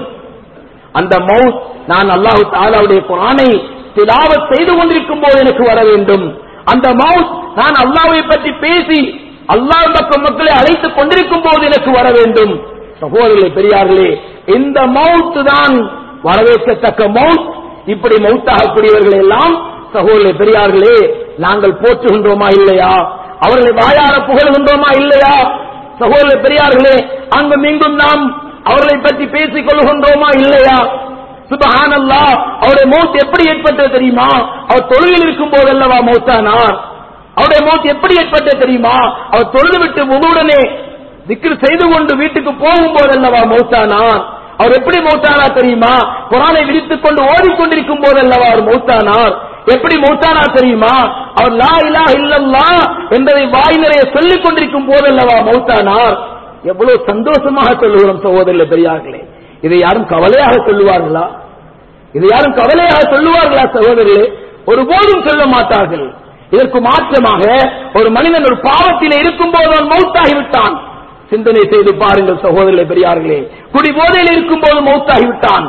அந்த மௌத் நான் அல்லாஹு தாலாவுடைய குரானை திலாவத் செய்து கொண்டிருக்கும் போது எனக்கு வர வேண்டும் அந்த மவுத் நான் அல்லாவை பற்றி பேசி அல்லாஹ் பக்கம் மக்களை அழைத்துக் கொண்டிருக்கும் போது எனக்கு வர வேண்டும் சகோதரர்களே பெரியார்களே இந்த மவுத் தான் வரவேற்கத்தக்க மவுத் இப்படி மவுத்தாகக்கூடியவர்களை எல்லாம் சகோதரர்களே பெரியார்களே நாங்கள் போற்றுகின்றோமா இல்லையா அவர்களை வாயார புகழ்கின்றோமா இல்லையா சகோதர பெரியார்களே அங்கும் இங்கும் நாம் அவர்களை பற்றி பேசிக் கொள்கின்றோமா இல்லையா சுபஹானல்லா அவருடைய மௌத் எப்படி ஏற்பட்டது தெரியுமா அவர் தொழுவில் இருக்கும் போதல்லவா மௌத்தானார் அவருடைய மௌத் எப்படி ஏற்பட்டது தெரியுமா அவர் தொழுது விட்டு உடனே திக்ரு செய்து கொண்டு வீட்டுக்கு போகும் போதல்லவா மௌத்தானார் அவர் எப்படி மௌத்தானார் தெரியுமா குரானை விரித்துக் கொண்டு ஓடிக்கொண்டிருக்கும் போதல்லவா அவர் மௌத்தானார் எப்படி மௌத்தானார் தெரியுமா அவர் லா இலா இல்லல்லா என்பதை வாய் நிறைய சொல்லிக் கொண்டிருக்கும் போதல்லவா மௌத்தானார் எவ்வளவு சந்தோஷமாக சொல்லுகிறோம் சகோதரர்களே பெரியார்களே இதை யாரும் கவலையாக சொல்லுவார்களா இதை யாரும் கவலையாக சொல்லுவார்களா சகோதரர்களே ஒருபோதும் சொல்ல மாட்டார்கள் இதற்கு மாற்றமாக ஒரு மனிதன் ஒரு பாவத்திலே இருக்கும் போது அவன் மௌத்தாகிவிட்டான் சிந்தனை செய்து பாருங்கள் சகோதரர்களே பெரியார்களே குடி போதையில் இருக்கும் போது மௌத்தாகிவிட்டான்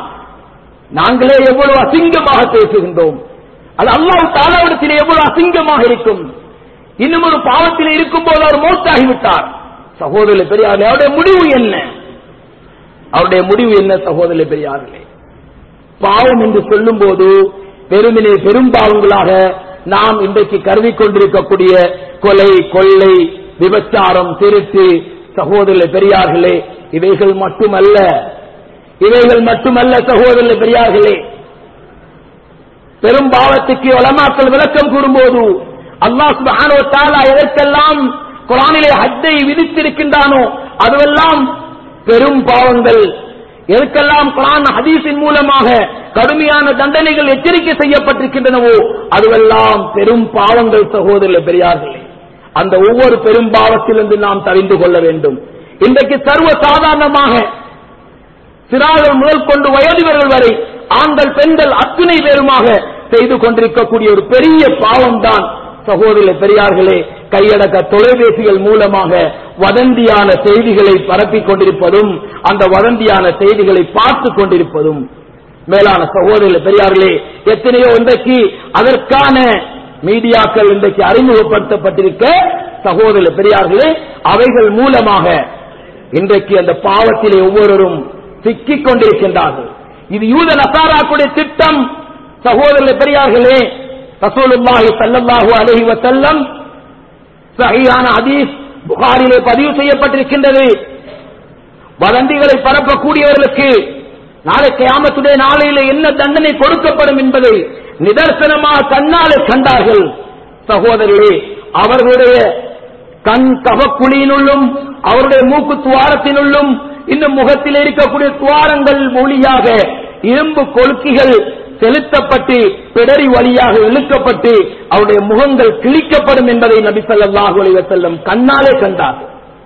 நாங்களே எவ்வளவு அசிங்கமாக பேசுகின்றோம் அது அல்லாஹ் தாலாவிடத்திலே எவ்வளவு அசிங்கமாக இருக்கும் இன்னும் ஒரு பாவத்திலே இருக்கும் போது அவர் மௌத்தாகிவிட்டார் சகோதரர்களே பெரியார்களே அவருடைய முடிவு என்ன அவருடைய முடிவு என்ன சகோதரர்களே பெரியார்களே பாவம் என்று சொல்லும் போது பெருமினே பெரும்பாவங்களாக நாம் இன்றைக்கு கருதி கொண்டிருக்கக்கூடிய கொலை கொள்ளை விபச்சாரம் திருட்டு சகோதர பெரியார்களே இவைகள் மட்டுமல்ல இவைகள் மட்டுமல்ல சகோதர பெரியார்களே பெரும் பாவத்துக்கு உலமாக்கள் விளக்கம் கூறும்போது அல்லாஹ் சுப்ஹானஹு வ தஆலா எதற்கெல்லாம் குர்ஆனிலே ஹஜ்ஜை விதித்திருக்கின்றானோ அதுவெல்லாம் பெரும் பாவங்கள் எதற்கெல்லாம் குர்ஆன் ஹதீஸின் மூலமாக கடுமையான தண்டனைகள் எச்சரிக்கை செய்யப்பட்டிருக்கின்றனவோ அதுவெல்லாம் பெரும் பாவங்கள் சகோதரர்களே பெரியார்களே அந்த ஒவ்வொரு பெரும் பாவத்திலிருந்து நாம் தெரிந்து கொள்ள வேண்டும் இன்றைக்கு சர்வ சாதாரணமாக சிறார்கள் முதல் கொண்டு வயதிவர்கள் வரை ஆண்கள் பெண்கள் அத்தனை பேருமாக செய்து கொண்டிருக்கக்கூடிய ஒரு பெரிய பாவம் தான் சகோதர பெரியார்களே கையடக்க தொலைபேசிகள் மூலமாக வதந்தியான செய்திகளை பரப்பிக் கொண்டிருப்பதும் அந்த வதந்தியான செய்திகளை பார்த்துக் கொண்டிருப்பதும் மேலான சகோதர பெரியார்களே எத்தனையோ இன்றைக்கு அதற்கான மீடியாக்கள் இன்றைக்கு அறிமுகப்படுத்தப்பட்டிருக்க சகோதர பெரியார்களே அவைகள் மூலமாக இன்றைக்கு அந்த பாவத்திலே ஒவ்வொருவரும் சிக்கிக் கொண்டிருக்கின்றார்கள் இது யூத நசாராக்குடைய திட்டம் சகோதர பெரியார்களே ரசூலுல்லாஹி ஸல்லல்லாஹு அலைஹி வஸல்லம் சஹீஹான ஹதீஸ் புகாரிலே பதிவு செய்யப்பட்டிருக்கின்றது வதந்திகளை பரப்பக்கூடியவர்களுக்கு நாளை கியாமத்துடைய நாளையிலே என்ன தண்டனை கொடுக்கப்படும் என்பதை நிதர்சனமாக கண்ணாலே கண்டார்கள் சகோதரர்களே அவர்களுடைய கண் கவக்குழியினுள்ளும் அவருடைய மூக்கு துவாரத்தினுள்ளும் இன்னும் முகத்தில் இருக்கக்கூடிய துவாரங்கள் மொழியாக இரும்பு கொழுக்கிகள் செலுத்தப்பட்டு பிடரி வழியாக இழுக்கப்பட்டு அவருடைய முகங்கள் கிழிக்கப்படும் என்பதை நபி ஸல்லல்லாஹு அலைஹி வஸல்லம் கண்ணாலே கண்டார்கள்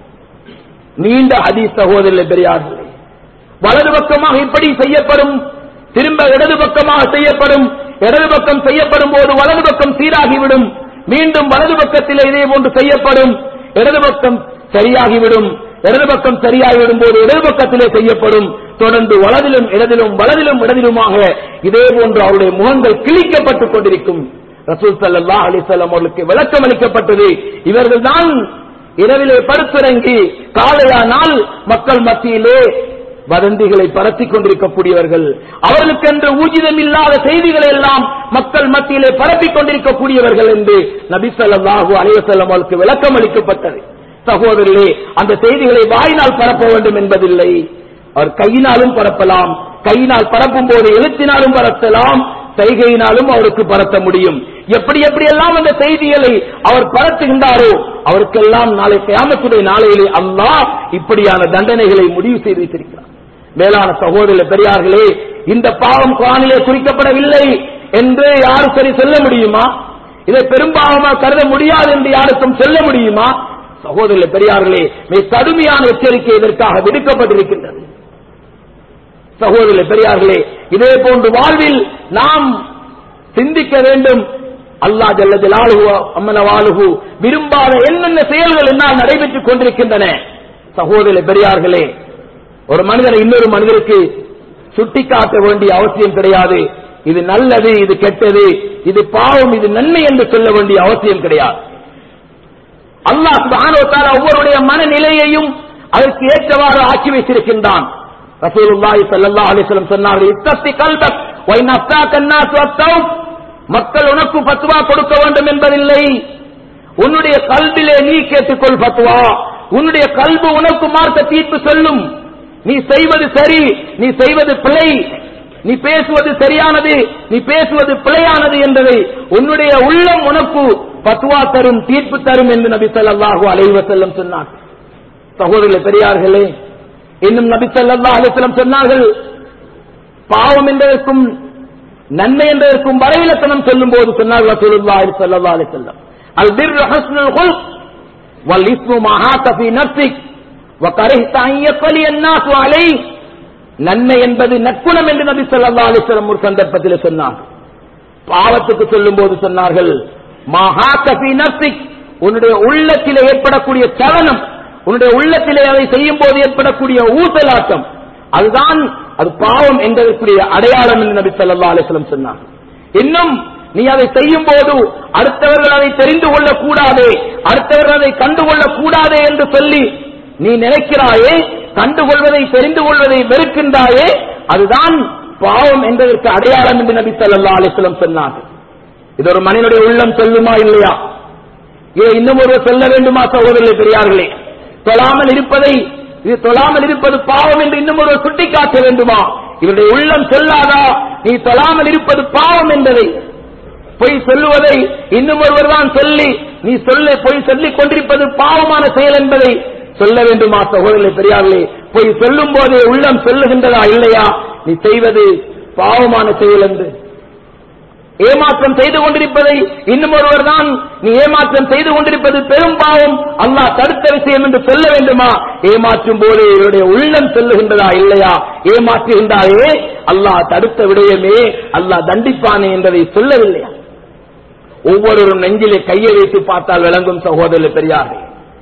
நீண்ட ஹதீஸ் சகோதரர்களே பெரியார்களே வலது பக்கமாக இப்படி செய்யப்படும் திரும்ப இடது பக்கமாக செய்யப்படும் இடது பக்கம் செய்யப்படும் போது வலது பக்கம் சீராகிவிடும் மீண்டும் வலது பக்கத்தில் இதே போன்று செய்யப்படும் இடது பக்கம் சரியாகிவிடும் இடது பக்கம் சரியாகிவிடும் போது இடது பக்கத்திலே செய்யப்படும் தொடர்ந்து வலதிலும் இடதிலும் வலதிலும் இடதிலுமாக இதே போன்று அவருடைய முகங்கள் கிழிக்கப்பட்டுக் கொண்டிருக்கும் ரசூல் ஸல்லல்லாஹு அலைஹி வஸல்லம் அவர்களுக்கு விளக்கம் அளிக்கப்பட்டது இவர்கள்தான் இரவிலே படுத்திறங்கி காலையானால் மக்கள் மத்தியிலே வதந்திகளை பரப்பிக் கொண்டிருக்கக்கூடியவர்கள் அவர்களுக்கென்று ஊஜிதம் இல்லாத செய்திகளை எல்லாம் மக்கள் மத்தியிலே பரப்பிக் கொண்டிருக்கக்கூடியவர்கள் என்று நபி ஸல்லல்லாஹு அலைஹி வஸல்லம் அவர்களுக்கு விளக்கம் அளிக்கப்பட்டது சகோதரர்களே அந்த செய்திகளை வாயினால் பரப்ப வேண்டும் என்பதில்லை அவர் கையினாலும் பரப்பலாம் கையினால் பரப்பும் போது எழுத்தினாலும் பரப்பலாம் செய்கையினாலும் அவருக்கு பரத்த முடியும் எப்படி எப்படி எல்லாம் அந்த செய்திகளை அவர் பரத்துகின்றாரோ அவருக்கெல்லாம் நாளை கியாமத்துடைய நாளையிலே அல்லாஹ் இப்படியான தண்டனைகளை முடிவு செய்து வைத்திருக்கிறார் மேலான சகோதர பெரியார்களே இந்த பாவம் குரானிலே குறிக்கப்படவில்லை என்று யாரும் சரி சொல்ல முடியுமா இதை பெரும்பாவமாக கருத முடியாது என்று யாருக்கும் சொல்ல முடியுமா சகோதர பெரியார்களே மிக கடுமையான எச்சரிக்கை இதற்காக விடுக்கப்பட்டிருக்கின்றது சகோதர பெரியார்களே இதே போன்று வாழ்வில் நாம் சிந்திக்க வேண்டும் அல்லா ஜல்ல ஜலாலுஹு அம்மன வாலுஹு விரும்பாத என்னென்ன செயல்கள் என்னால் நடைபெற்றுக் கொண்டிருக்கின்றன சகோதர பெரியார்களே ஒரு மனிதனை இன்னொரு மனிதருக்கு சுட்டிக்காட்ட வேண்டிய அவசியம் கிடையாது இது நல்லது இது கெட்டது இது பாவம் இது நன்மை என்று சொல்ல வேண்டிய அவசியம் கிடையாது அல்லாஹ் சுப்ஹானஹு வ தஆலா ஒவ்வொருடைய மனநிலையையும் அதற்கு ஏற்றவாறு ஆக்கி வைத்திருக்கின்றான் ரசூலுல்லாஹி ஸல்லல்லாஹு அலைஹி வஸல்லம் சொன்னார்கள் இத்தத்தி கல்பக் வ இன் அஃப்தாக الناس வத்தௌக் மக்கள் உனக்கு ஃபத்வா கொடுக்க வேண்டும் என்பதில்லை உன்னுடைய கல்விலே நீ கேட்டுக்கொள் ஃபத்வா உன்னுடைய கல்வி உனக்கு மார்க்க தீர்ப்பு சொல்லும் நீ செய்வது சரி நீ செய்வது பிழை நீ பேசுவது சரியானது நீ பேசுவது பிழையானது என்பதை உன்னுடைய உள்ளம் உனக்கு பத்துவா தரும் தீர்ப்பு தரும் என்று நபி ஸல்லல்லாஹு அலைஹி வஸல்லம் சொன்னார் சகோதரர்களே பெரியார்களே இன்னும் நபி ஸல்லல்லாஹு அலைஹி வஸல்லம் சொன்னார்கள் பாவம் என்பதற்கும் நன்மை என்பதற்கும் வரையிலக்கணம் சொல்லும் போது சொன்னார்கள் ரசூலுல்லாஹி ஸல்லல்லாஹு அலைஹி வஸல்லம் அல் பிர்ரு ஹஸ்னுல் குல்க் வல் இஸ்மு மஹாத ஃபீ நஃப்ஸிக் வ கரிஹ்த அன் யக்லி அன்-நாஸு அலைஹ் நன்மை என்பது நற்குணம் என்று நபி ஸல்லல்லாஹு அலைஹி வஸல்லம் ஒரு சந்தர்ப்பத்தில் சொன்னார் பாவத்துக்கு சொல்லும் போது சொன்னார்கள் மஹாத ஃபீ நஃப்ஸிக் உன்னுடைய உள்ளத்திலே ஏற்படக்கூடிய சலனம் உன்னுடைய உள்ளத்திலே அதை செய்யும் போது ஏற்படக்கூடிய ஊசலாட்டம் அதுதான் அது பாவம் என்பதற்குரிய அடையாளம் என்று நபி ஸல்லல்லாஹு அலைஹி வஸல்லம் சொன்னார் இன்னும் நீ அதை செய்யும் போது அடுத்தவர்கள் அதை தெரிந்து கொள்ளக் கூடாதே அடுத்தவர்கள் அதை கண்டுகொள்ளக் கூடாதே என்று சொல்லி நீ நினைக்கிறாயே கண்டுகொள்வதை தெரிந்து கொள்வதை வெறுக்கின்றாயே அதுதான் பாவம் என்பதற்கு அடையாளம் என்று நபி ஸல்லல்லாஹு அலைஹி வஸல்லம் சொன்னார்கள் இது ஒரு மனிதனுடைய உள்ளம் சொல்லுமா இல்லையா இதை இன்னும் ஒருவர் சொல்ல வேண்டுமா சகோதரர்களே பெரியார்களே தொழாமல் இருப்பதை இது தொழாமல் இருப்பது பாவம் என்று இன்னும் ஒருவர் சுட்டிக்காட்ட வேண்டுமா இவருடைய உள்ளம் சொல்லாதா நீ தொழாமல் இருப்பது பாவம் என்பதை பொய் சொல்லுவதை இன்னும் ஒருவர் தான் சொல்லி நீ சொல்ல பொய் சொல்லிக் கொண்டிருப்பது பாவமான செயல் என்பதை சொல்ல வேண்டுமா சகோதரர்களே பெரியார்களே பொய் சொல்லும் போதே உள்ளம் சொல்லுகின்றதா இல்லையா நீ செய்வது பாவமான செயல் என்று ஏமாற்றம் செய்து கொண்டிருப்பதை இன்னும் ஒருவர் தான் நீ ஏமாற்றம் செய்து கொண்டிருப்பது பெரும் பாவம் அல்லாஹ் தடுத்த விஷயம் என்று சொல்ல வேண்டுமா ஏமாற்றும் போது இவருடைய உள்ளம் சொல்லுகின்றதா இல்லையா ஏமாற்றுகின்றாயே அல்லாஹ் தடுத்த விடயமே அல்லாஹ் தண்டிப்பானே என்பதை சொல்லவில்லையா ஒவ்வொருவரும் நெஞ்சிலே கையை வைத்து பார்த்தால் விளங்கும் சகோதரர் பெரியார்கள்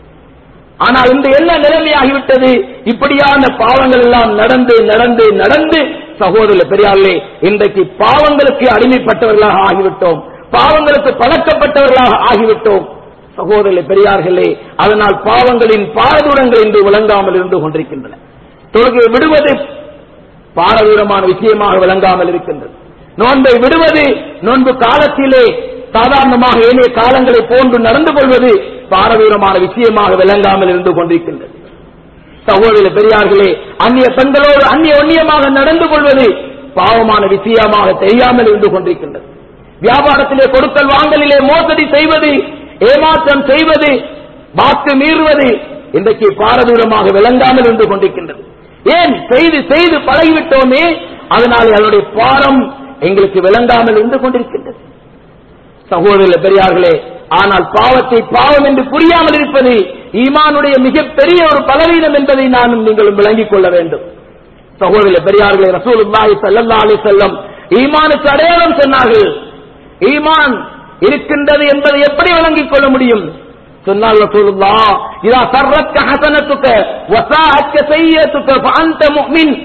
ஆனால் இந்த என்ன நிலைமையாகிவிட்டது இப்படியான பாவங்கள் எல்லாம் நடந்து நடந்து நடந்து சகோதரர் பெரியார்களே இன்றைக்கு பாவங்களுக்கு அடிமைப்பட்டவர்களாக ஆகிவிட்டோம் பாவங்களுக்கு பழக்கப்பட்டவர்களாக ஆகிவிட்டோம் சகோதரர் பெரியார்களே அதனால் பாவங்களின் பாரதூரங்கள் என்று விளங்காமல் இருந்து கொண்டிருக்கின்றன தொழுகை விடுவது பாரதூரமான விஷயமாக விளங்காமல் இருக்கின்றது நோன்பை விடுவது நோன்பு காலத்திலே சாதாரணமாக ஏனைய காலங்களை போன்று நடந்து கொள்வது பாரதூரமான விஷயமாக விளங்காமல் இருந்து கொண்டிருக்கின்றது சகோதர பெரியார்களே அந்நிய பெண்களோடு அந்நிய ஒன்னியமாக நடந்து கொள்வது பாவமான விஷயமாக தெரியாமல் இருந்து கொண்டிருக்கின்றது வியாபாரத்திலே கொடுக்கல் வாங்கலிலே மோசடி செய்வது ஏமாற்றம் செய்வது வாக்கு மீறுவது இன்றைக்கு பாரதூரமாக விளங்காமல் இருந்து கொண்டிருக்கின்றது ஏன் செய்து செய்து பழகிவிட்டோமே அதனால் அதனுடைய பாரம் எங்களுக்கு விளங்காமல் இருந்து கொண்டிருக்கின்றது சகோதர பெரியார்களே ஆனால் பாவத்தை பாவம் என்று புரியாமல் இருப்பது ஈமானுடைய மிகப்பெரிய ஒரு பலவீனம் என்பதை நானும் நீங்களும் விளங்கிக் கொள்ள வேண்டும் சகோதர பெரியார்களே ரசூலுல்லாஹி ஸல்லல்லாஹு அலைஹி வஸல்லம் ஈமானுக்கு அடையாளம் சொன்னார்கள் ஈமான் இருக்கின்றது என்பதை எப்படி விளங்கிக் கொள்ள முடியும் சொன்னால் ரசூலுல்லாஹ் இதா சர்ரத்க ஹஸனத்துக வஸாஅத்க சய்யத்துக ஃபஅன்த முஃமின்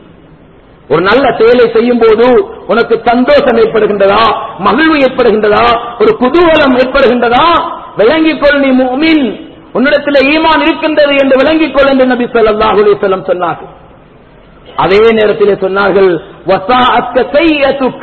ஒரு நல்ல செயலை செய்யும் போது உனக்கு சந்தோஷம் ஏற்படுகின்றதா மகிழ்வு ஏற்படுகின்றதா ஒரு குதூகலம் ஏற்படுகின்றதா விளங்கிக் கொள் நீ முஃமின் உன்னிடத்தில் ஈமான் இருக்கின்றது என்று விளங்கிக் கொள் என்று நபி ஸல்லல்லாஹு அலைஹி வஸல்லம் சொன்னார்கள் அதே நேரத்திலே சொன்னார்கள் வஸாஅத்க சய்யத்துக்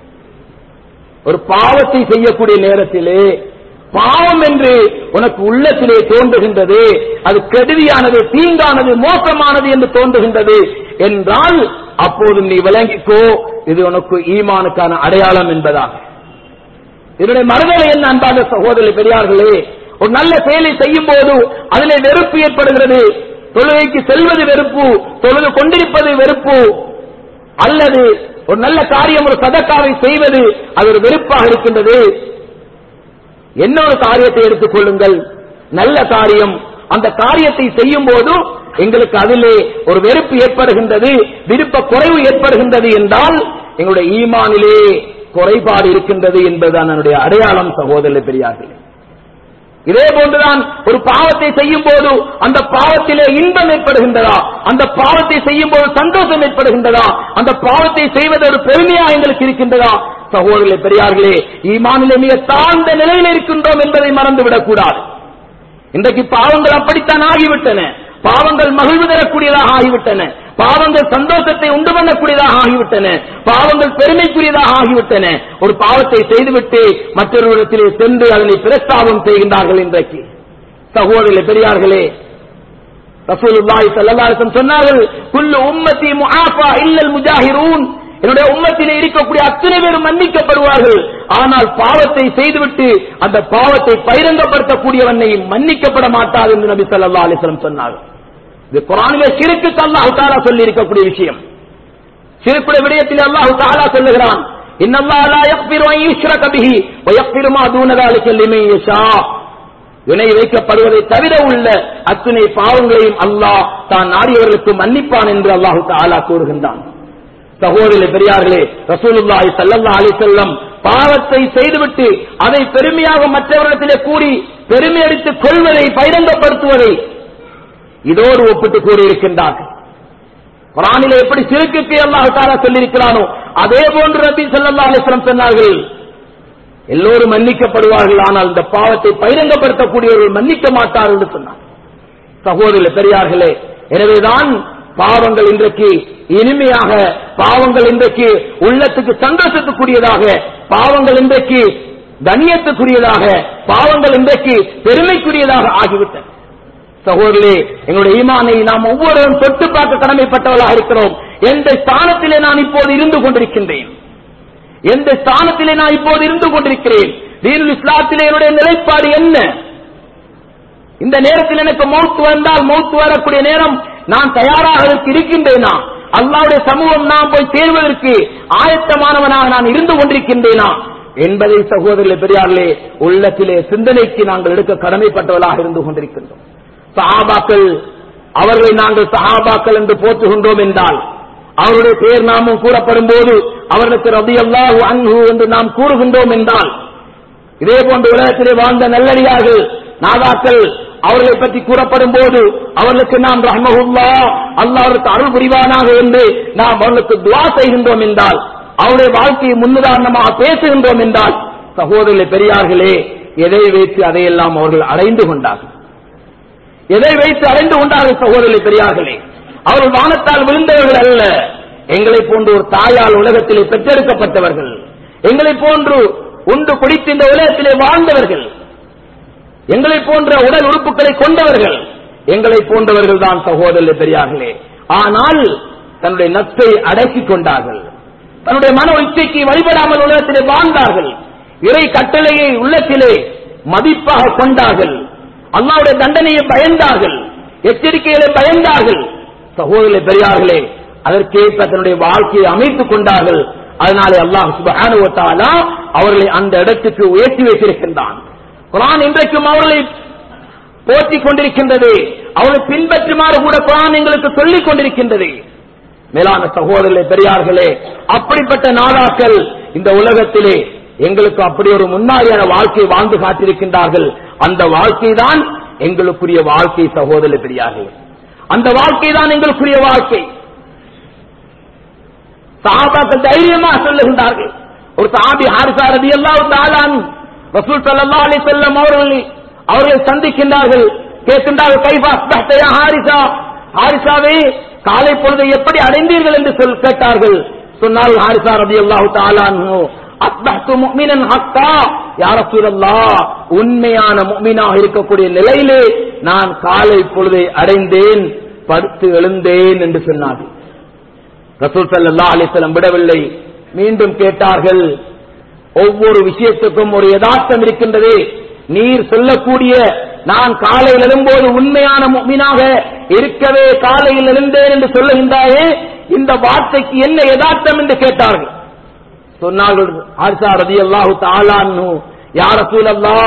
ஒரு பாவத்தை செய்யக்கூடிய நேரத்திலே பாவம் என்று உனக்கு உள்ளத்திலே தோன்றுகின்றது அது கெடுதியானது தீங்கானது மோசமானது என்று தோன்றுகின்றது என்றால் அப்போது நீ விளங்கிக்கோ இது உனக்கு ஈமானுக்கான அடையாளம் என்பதாக இதனுடைய மறுதலை என்ன அன்பாக சகோதரி பெரியார்களே ஒரு நல்ல செயலை செய்யும் போது அதிலே வெறுப்பு ஏற்படுகிறது தொழுகைக்கு செல்வது வெறுப்பு தொழுது கொண்டிருப்பது வெறுப்பு அல்லது ஒரு நல்ல காரியம் ஒரு சதக்காவை செய்வது அது ஒரு வெறுப்பாக இருக்கின்றது என்ன ஒரு காரியத்தை எடுத்துக் கொள்ளுங்கள் நல்ல காரியம் அந்த காரியத்தை செய்யும் போது எங்களுக்கு அதிலே ஒரு வெறுப்பு ஏற்படுகின்றது விருப்ப குறைவு ஏற்படுகின்றது என்றால் எங்களுடைய ஈமானிலே குறைபாடு இருக்கின்றது என்பதுதான் என்னுடைய அடையாளம் சகோதர பெரியார்கள் இதே போன்றுதான் ஒரு பாவத்தை செய்யும் போது அந்த பாவத்திலே இன்பம் ஏற்படுகின்றதா அந்த பாவத்தை செய்யும் போது சந்தோஷம் ஏற்படுகின்றதா அந்த பாவத்தை செய்வது ஒரு பெருமையா எங்களுக்கு இருக்கின்றதா சகோதரர்களே பெரியார்களே ஈமானிலே மிக தாழ்ந்த நிலையில் இருக்கின்றோம் என்பதை மறந்துவிடக் கூடாது இன்றைக்கு பாவங்கள் அப்படித்தான் ஆகிவிட்டன பாவங்கள் மகிழ்வு தரக்கூடியதாக ஆகிவிட்டன பாவங்கள் சந்தோஷத்தை உண்டு பண்ணக்கூடியதாக ஆகிவிட்டன பாவங்கள் பெருமைக்குரியதாக ஆகிவிட்டன ஒரு பாவத்தை செய்துவிட்டு மற்றொருவரிடத்திலே சென்று அதனை பிரஸ்தாபம் செய்கின்றார்கள் இன்றைக்கு சகோதரர்களே பெரியார்களே ரசூலுல்லாஹி ஸல்லல்லாஹு அலைஹி வஸல்லம் சொன்னார்கள் குல்லு உம்மத்தி முஆஃபா இல்லல் முஜாஹிரூன் என்னுடைய உம்மத்திலே இருக்கக்கூடிய அத்தனை பேரும் மன்னிக்கப்படுவார்கள் ஆனால் பாவத்தை செய்துவிட்டு அந்த பாவத்தை பகிரங்கப்படுத்தக்கூடியவனை மன்னிக்கப்பட மாட்டாது என்று நபி ஸல்லல்லாஹு அலைஹி வஸல்லம் சொன்னார்கள் இது குரானிலே சிறுக்கு அல்லாஹ் தஆலா சொல்லி இருக்கக்கூடிய விஷயம் சிறுக்குடைய விடயத்தில் அல்லாஹ் தஆலா சொல்லுகிறான் இன்னல்லாஹ் லா யக்ஃபிரு அன் யுஷ்ரக பிஹி வ யக்ஃபிரு மா தூன ذلك லிமன் யஷா இணை வைக்கப்படுவதை தவிர உள்ள அத்தனை பாவங்களையும் அல்லாஹ் தான் நாடியவர்களுக்கு மன்னிப்பான் என்று அல்லாஹு தஆலா கூறுகின்றான் சகோதர பெரியார்களே ரசூலுல்லாஹி ஸல்லல்லாஹு அலைஹி வஸல்லம் பாவத்தை செய்துவிட்டு அதை பெருமையாக மற்றவர்களிடத்திலே கூறி பெருமை அடித்துக் கொள்வதை பகிரங்கப்படுத்துவதை இதோடு ஒப்பிட்டு கூறியிருக்கின்றார்கள் குரானிலே எப்படி சிறுக்குக்கு அல்லாஹ் தாலா சொல்லியிருக்கிறானோ அதே போன்று நபி ஸல்லல்லாஹு அலைஹி வஸல்லம் சொன்னார்கள் எல்லோரும் மன்னிக்கப்படுவார்கள் ஆனால் இந்த பாவத்தை பகிரங்கப்படுத்தக்கூடியவர்கள் மன்னிக்க மாட்டார்கள் என்று சொன்னார் சகோதரர்களே பெரியார்களே எனவேதான் பாவங்கள் இன்றைக்கு இனிமையாக பாவங்கள் இன்றைக்கு உள்ளத்துக்கு சந்தோஷத்துக்குரியதாக பாவங்கள் இன்றைக்கு கண்ணியத்துக்குரியதாக பாவங்கள் இன்றைக்கு பெருமைக்குரியதாக ஆகிவிட்டன சகோதரே எங்களுடைய ஈமானை நாம் ஒவ்வொருவரும் தொட்டு பார்க்க கடமைப்பட்டவர்களாக இருக்கிறோம் எந்த ஸ்தானத்திலே நான் இப்போது இருந்து கொண்டிருக்கின்றேன் எந்த ஸ்தானத்திலே நான் இப்போது இருந்து கொண்டிருக்கிறேன் தீனுல் இஸ்லாத்திலே என்னுடைய நிலைப்பாடு என்ன இந்த நேரத்தில் எனக்கு மௌத்து வந்தால் மௌத்து வரக்கூடிய நேரம் நான் தயாராக அதற்கு இருக்கின்றேனா அல்லாவுடைய சமூகம் நான் போய் சேர்வதற்கு ஆயத்தமானவனாக நான் இருந்து கொண்டிருக்கின்றேனா என்பதை சகோதரர்களே பெரியார்களே உள்ளத்திலே சிந்தனைக்கு நாங்கள் எடுக்க கடமைப்பட்டவர்களாக இருந்து கொண்டிருக்கின்றோம் சஹாபாக்கள் அவர்களை நாங்கள் சஹாபாக்கள் என்று போற்றுகின்றோம் என்றால் அவருடைய பெயர் நாமும் கூறப்படும் போது அவர்களுக்கு ரபி அல்லாஹு அன்ஹு என்று நாம் கூறுகின்றோம் என்றால் இதே போன்ற உலகத்திலே வாழ்ந்த நல்லடியார்கள் நாதாக்கள் அவர்களை பற்றி கூறப்படும் போது அவர்களுக்கு நாம் ரஹ்மஹுல்லா அல்லாஹ் அவருக்கு அருள் புரிவானாக என்று நாம் அவர்களுக்கு துவா செய்கின்றோம் என்றால் அவருடைய வாழ்க்கையை முன்னுதாரணமாக பேசுகின்றோம் என்றால் சகோதரர்களே பெரியார்களே எதை வைத்து அதையெல்லாம் அவர்கள் அடைந்து கொண்டார்கள் எதை வைத்து அடைந்து கொண்டார்கள் சகோதரர்களே பெரியார்களே அவர்கள் வானத்தால் விழுந்தவர்கள் அல்ல எங்களை போன்று ஒரு தாயால் உலகத்திலே பெற்றெடுக்கப்பட்டவர்கள் எங்களை போன்று உண்டு குடித்து இந்த உலகத்திலே வாழ்ந்தவர்கள் எங்களை போன்ற உடல் உறுப்புகளை கொண்டவர்கள் எங்களை போன்றவர்கள் தான் சகோதரர்களே பெரியார்களே ஆனால் தன்னுடைய நட்பை அடக்கிக் கொண்டார்கள் தன்னுடைய மன இச்சைக்கு வழிபடாமல் உலகத்திலே வாழ்ந்தார்கள் இறை கட்டளையை உள்ளத்திலே மதிப்பாக கொண்டார்கள் அல்லாவுடைய தண்டனையை பயந்தார்கள் எச்சரிக்கைகளை பயந்தார்கள் சகோதரர்களே பெரியார்களே அதற்கேற்ப தன்னுடைய வாழ்க்கையை அமைத்துக் கொண்டார்கள் அதனாலே அல்லாஹ் சுபஹானஹு வ தஆலா அவர்களை அந்த இடத்துக்கு உயர்த்தி வைத்திருக்கின்றான் குரான் இன்றைக்கும் அவர்களை போற்றிக் கொண்டிருக்கின்றது அவர்களை பின்பற்றுமாறு கூட குரான் எங்களுக்கு சொல்லிக் கொண்டிருக்கின்றது மேலான சகோதரர்களே பெரியார்களே அப்படிப்பட்ட நாடாக்கள் இந்த உலகத்திலே எங்களுக்கு அப்படி ஒரு முன்னாடியான வாழ்க்கை வாழ்ந்து காட்டியிருக்கின்றார்கள் அந்த வாழ்க்கை தான் எங்களுக்குரிய வாழ்க்கை சகோதரர்களே பெரியார்களே அந்த வாழ்க்கை தான் எங்களுக்குரிய வாழ்க்கை சஹாபாக்கள் தைரியமா சொல்லுகின்றார்கள் ஒரு சாபி ஹாரிசா ரதி அல்லாஹ் தாலான் ரசூல் ஸல்லல்லாஹு அலைஹி வஸல்லம் அவர்கள் அவர்களை சந்திக்கின்றார்கள் கேட்கின்றார்கள் கைஃபா அஸ்பஹ்த யா ஹாரிசா ஹாரிசாவே காலை பொழுதை எப்படி அடைந்தீர்கள் என்று சொல் கேட்டார்கள் சொன்னார்கள் ஹாரிசா ரலியல்லாஹு தஆலா அன்ஹு அஸ்பஹ்து முஃமினன் ஹக்கா யா ரசூலல்லாஹ் உண்மையான முஃமினாக இருக்கக்கூடிய நிலையிலே நான் காலை பொழுதை அடைந்தேன் படுத்து எழுந்தேன் என்று சொன்னார்கள் ரசூல் ஸல்லல்லாஹு அலைஹி வஸல்லம் விடவில்லை மீண்டும் கேட்டார்கள் ஒவ்வொரு விஷயத்துக்கும் ஒரு யதார்த்தம் இருக்கின்றது நீர் சொல்லக்கூடிய நான் காலையில் எழும்போது உண்மையான முக்மீனாக இருக்கவே காலையில் எழுந்தேன் என்று சொல்லுகின்றாயே இந்த வார்த்தைக்கு என்ன யதார்த்தம் என்று கேட்டார்கள் சொன்னார்கள் ஆர்சா ரதி அல்லாஹு தாலான்னு யார சூழல்லா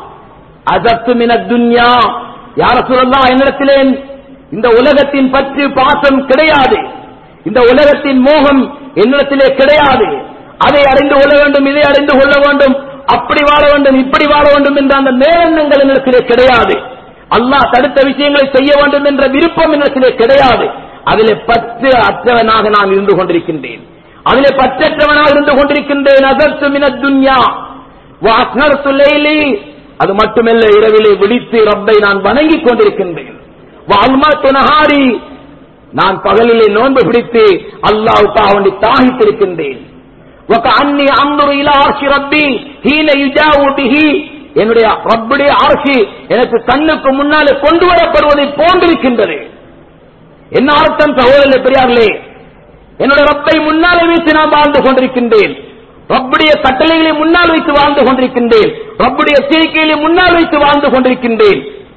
அசத்து மின துன்யா யார சூழல்லா என்னிடத்திலே இந்த உலகத்தின் பற்று பாசம் கிடையாது இந்த உலகத்தின் மோகம் என்னிடத்திலே கிடையாது அதை அறிந்து கொள்ள வேண்டும் இதை அறிந்து கொள்ள வேண்டும் அப்படி வாழ வேண்டும் இப்படி வாழ வேண்டும் என்ற அந்த நேரங்கள் என்னிடத்திலே கிடையாது அல்லாஹ் தடுத்த விஷயங்களை செய்ய வேண்டும் என்ற விருப்பம் என்னிடத்திலே கிடையாது அதிலே பற்று அற்றவனாக நான் இருந்து கொண்டிருக்கின்றேன் அதிலே பற்றற்றவனாக இருந்து கொண்டிருக்கின்றேன் அதற்கு மின துன்யா வாஸ்னர் துல்லைலி அது மட்டுமல்ல இரவிலே விழித்து ரப்பை நான் வணங்கிக் கொண்டிருக்கின்றேன் வால்மா துனஹாரி நான் பகலிலே நோன்பு பிடித்து அல்லாவுக்காக வேண்டி தாகித்திருக்கின்றேன் وكأني أنظر إلى عرش ربي حين يجاو به என்னுடைய ரப்புடைய அரசு எனக்கு கண்ணுக்கு முன்னாலே கொண்டு வரப்படுவதை போன்றிருக்கின்றது என்ன அர்த்தம் சகோதரர்களே பெரியார்களே என்னுடைய ரப்பை முன்னாலே வைத்து நான் வாழ்ந்து கொண்டிருக்கின்றேன் ரப்புடைய கட்டளைகளை முன்னால் வைத்து வாழ்ந்து கொண்டிருக்கின்றேன் ரப்புடைய எச்சரிக்கைகளை முன்னால் வைத்து வாழ்ந்து கொண்டிருக்கின்றேன்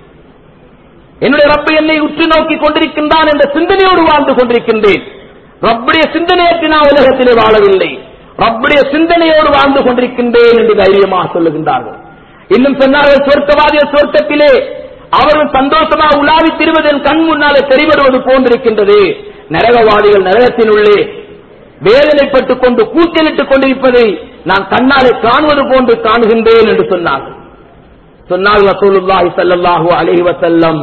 என்னுடைய ரப்பை என்னை உற்று நோக்கி கொண்டிருக்கின்றான் என்ற சிந்தனையோடு வாழ்ந்து கொண்டிருக்கின்றேன் ரப்புடைய சிந்தனையற்று நான் உலகத்திலே வாழவில்லை ரப்புடைய சிந்தனையோடு வாழ்ந்து கொண்டிருக்கின்றேன் என்று தைரியமாக சொல்லுகின்றார்கள் இன்னும் சொன்னார்கள் சொர்க்கவாதிய சொர்க்கத்திலே அவர்கள் சந்தோஷமாக உலாவி திருவதன் கண் முன்னாலே தெரிவருவது போன்றிருக்கின்றது நரகவாதிகள் நரகத்தின் உள்ளே வேதனைப்பட்டுக் கொண்டு கூச்சலிட்டுக் கொண்டிருப்பதை நான் கண்ணாலே காணுவது போன்று காணுகின்றேன் என்று சொன்னார்கள் சொன்னார்கள் ரசூலுல்லாஹி ஸல்லல்லாஹு அலைஹி வஸல்லம்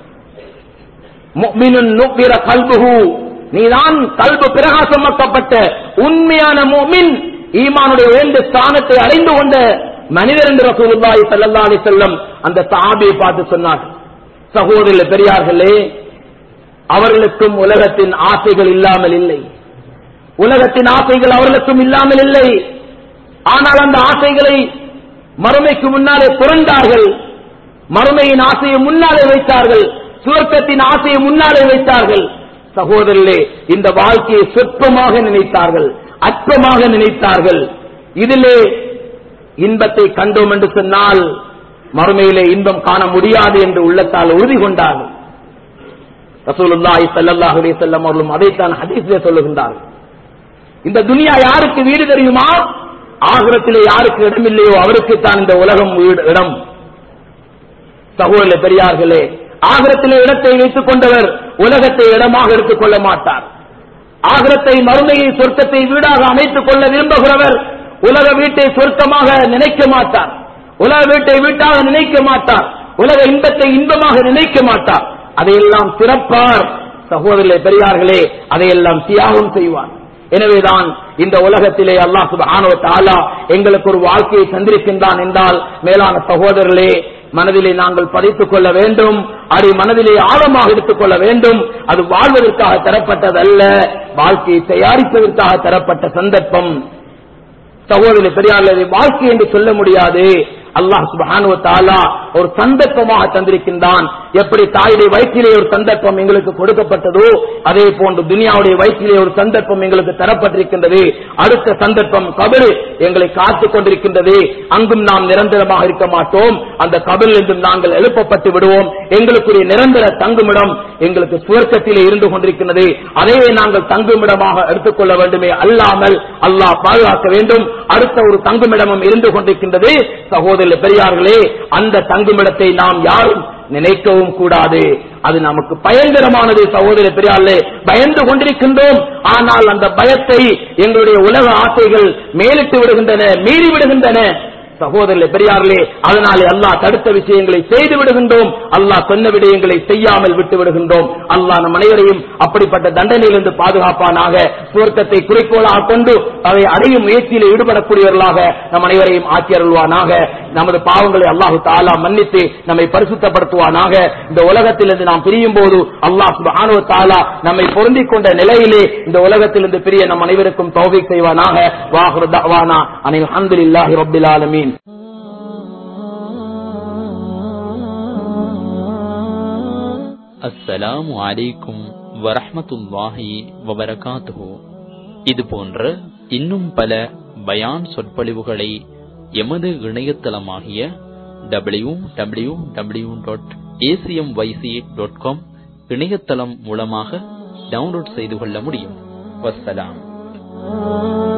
முஃமினுன் நுக்பிர கல்புஹு நீதான் கல்பு பிரகாசமாக்கப்பட்ட உண்மையான முஃமின் ஈமானுடைய உயர்ந்த ஸ்தானத்தை அடைந்து கொண்ட மனிதர் என்று ரசூலுல்லாஹி ஸல்லல்லாஹு அலைஹி வஸல்லம் அந்த சஹாபியை பார்த்து சொன்னார் சகோதரர்களே பெரியார்களே அவர்களுக்கும் உலகத்தின் ஆசைகள் இல்லாமல் இல்லை உலகத்தின் ஆசைகள் அவர்களுக்கும் இல்லாமல் இல்லை ஆனால் அந்த ஆசைகளை மறுமைக்கு முன்னாலே புரண்டார்கள் மறுமையின் ஆசையை முன்னாலே வைத்தார்கள் சுவர்க்கத்தின் ஆசையை முன்னாலே வைத்தார்கள் சகோதரர்களே இந்த வாழ்க்கையை சொற்பமாக நினைத்தார்கள் அற்பமாக நினைத்தார்கள் இதிலே இன்பத்தை கண்டோம் என்று சொன்னால் மறுமையிலே இன்பம் காண முடியாது என்று உள்ளத்தால் உறுதி கொண்டார்கள் ரசூலுல்லாஹி ஸல்லல்லாஹு அலைஹி வஸல்லம் அவர்களும் அதைத்தான் ஹதீஸிலே சொல்லுகின்றார்கள் இந்த துனியா யாருக்கு வீடு தெரியுமா ஆகிரத்திலே யாருக்கு இடம் இல்லையோ அவருக்கு தான் இந்த உலகம் வீடு- இடம் சகோதர பெரியார்களே ஆகிரத்திலே இடத்தை வைத்துக் கொண்டவர் உலகத்தை இடமாக எடுத்துக் கொள்ள மாட்டார் ஆகிரத்தை மறுமையை சொர்க்கத்தை வீடாக அமைத்துக் கொள்ள விரும்புகிறவர் உலக வீட்டை சொர்க்கமாக நினைக்க மாட்டார் உலக வீட்டை வீட்டாக நினைக்க மாட்டார் உலக இன்பத்தை இன்பமாக நினைக்க மாட்டார் அதையெல்லாம் சிறப்பார் சகோதரர்களே பெரியார்களே அதையெல்லாம் தியாகம் செய்வார் எனவேதான் இந்த உலகத்திலே அல்லாஹ் சுப்ஹானஹு வ தஆலா எங்களுக்கு ஒரு வாழ்க்கையை தந்திருக்கின்றான் என்றால் மேலான சகோதரர்களே மனதிலே நாங்கள் பதித்துக் கொள்ள வேண்டும் அதை மனதிலே ஆழமாக எடுத்துக் கொள்ள வேண்டும் அது வாழ்வதற்காக தரப்பட்டதல்ல வாழ்க்கையை தயாரிப்பதற்காக தரப்பட்ட சந்தர்ப்பம் சகோதரி பெரியார்களே வாழ்க்கை என்று சொல்ல முடியாது அல்லாஹ் சுப்ஹானஹு வ தஆலா ஒரு சந்தர்ப்பமாக தந்திருக்கின்றான் எப்படி தாயுடைய வயிற்றிலே ஒரு சந்தர்ப்பம் எங்களுக்கு கொடுக்கப்பட்டதோ அதே போன்று துனியாவுடைய வயிற்றிலே ஒரு சந்தர்ப்பம் எங்களுக்கு தரப்பட்டிருக்கின்றது அடுத்த சந்தர்ப்பம் கபரு எங்களை காத்துக் கொண்டிருக்கின்றது அங்கும் நாம் நிரந்தரமாக இருக்க மாட்டோம் அந்த கபரில் இருந்தும் நாங்கள் எழுப்பப்பட்டு விடுவோம் எங்களுக்குரிய நிரந்தர தங்குமிடம் எங்களுக்கு சுவர்க்கத்திலே இருந்து கொண்டிருக்கின்றது அதையே நாங்கள் தங்குமிடமாக எடுத்துக்கொள்ள வேண்டுமே அல்லாமல் அல்லாஹ் பாதுகாக்க வேண்டும் அடுத்த ஒரு தங்குமிடமும் இருந்து கொண்டிருக்கின்றது சகோதர பெரியார்களே அந்த தங்குமிடத்தை நாம் யாரும் நினைக்கவும் கூடாது அது நமக்கு பயங்கரமானது சகோதர பெரியார்களே பயந்து கொண்டிருக்கின்றோம் ஆனால் அந்த பயத்தை எங்களுடைய உலக ஆசைகள் மேலிட்டு விடுகின்றன மீறி விடுகின்றன சகோதரர்களே பெரியார்களே அதனாலே அல்லாஹ் தடுத்த விஷயங்களை செய்து விடுகின்றோம் அல்லாஹ் சொன்ன விடயங்களை செய்யாமல் விட்டு விடுகின்றோம் அல்லாஹ் நம் அனைவரையும் அப்படிப்பட்ட தண்டனையிலிருந்து பாதுகாப்பானாக சுவர்க்கத்தை குறிக்கோளாக கொண்டு அதை அடையும் முயற்சியில் ஈடுபடக்கூடியவர்களாக நம் அனைவரையும் ஆக்கி அருள்வானாக நமது பாவங்களை அல்லாஹு தாலா மன்னித்து நம்மை பரிசுத்தப்படுத்துவானாக இந்த உலகத்திலிருந்து நாம் பிரியும் போது அல்லாஹ் சுப்ஹானஹு வ தஆலா நம்மை பொருந்திக் கொண்ட நிலையிலே இந்த உலகத்திலிருந்து பிரிய நம் அனைவருக்கும் தௌஃபீக் செய்வானாக வாஹிரு தஅவானா அனில் ஹம்துலில்லாஹி ரப்பில் ஆலமீன் அஸ்ஸலாமு அலைக்கும் வரஹ்மத்துல்லாஹி வபரகாத்துஹு இது போன்ற இன்னும் பல பயான் சொற்பொழிவுகளை எமது இணையதளமாகிய W W W dot ACM YC dot com இணையதளம் மூலமாக டவுன்லோட் செய்து கொள்ள முடியும் வஸ்ஸலாம்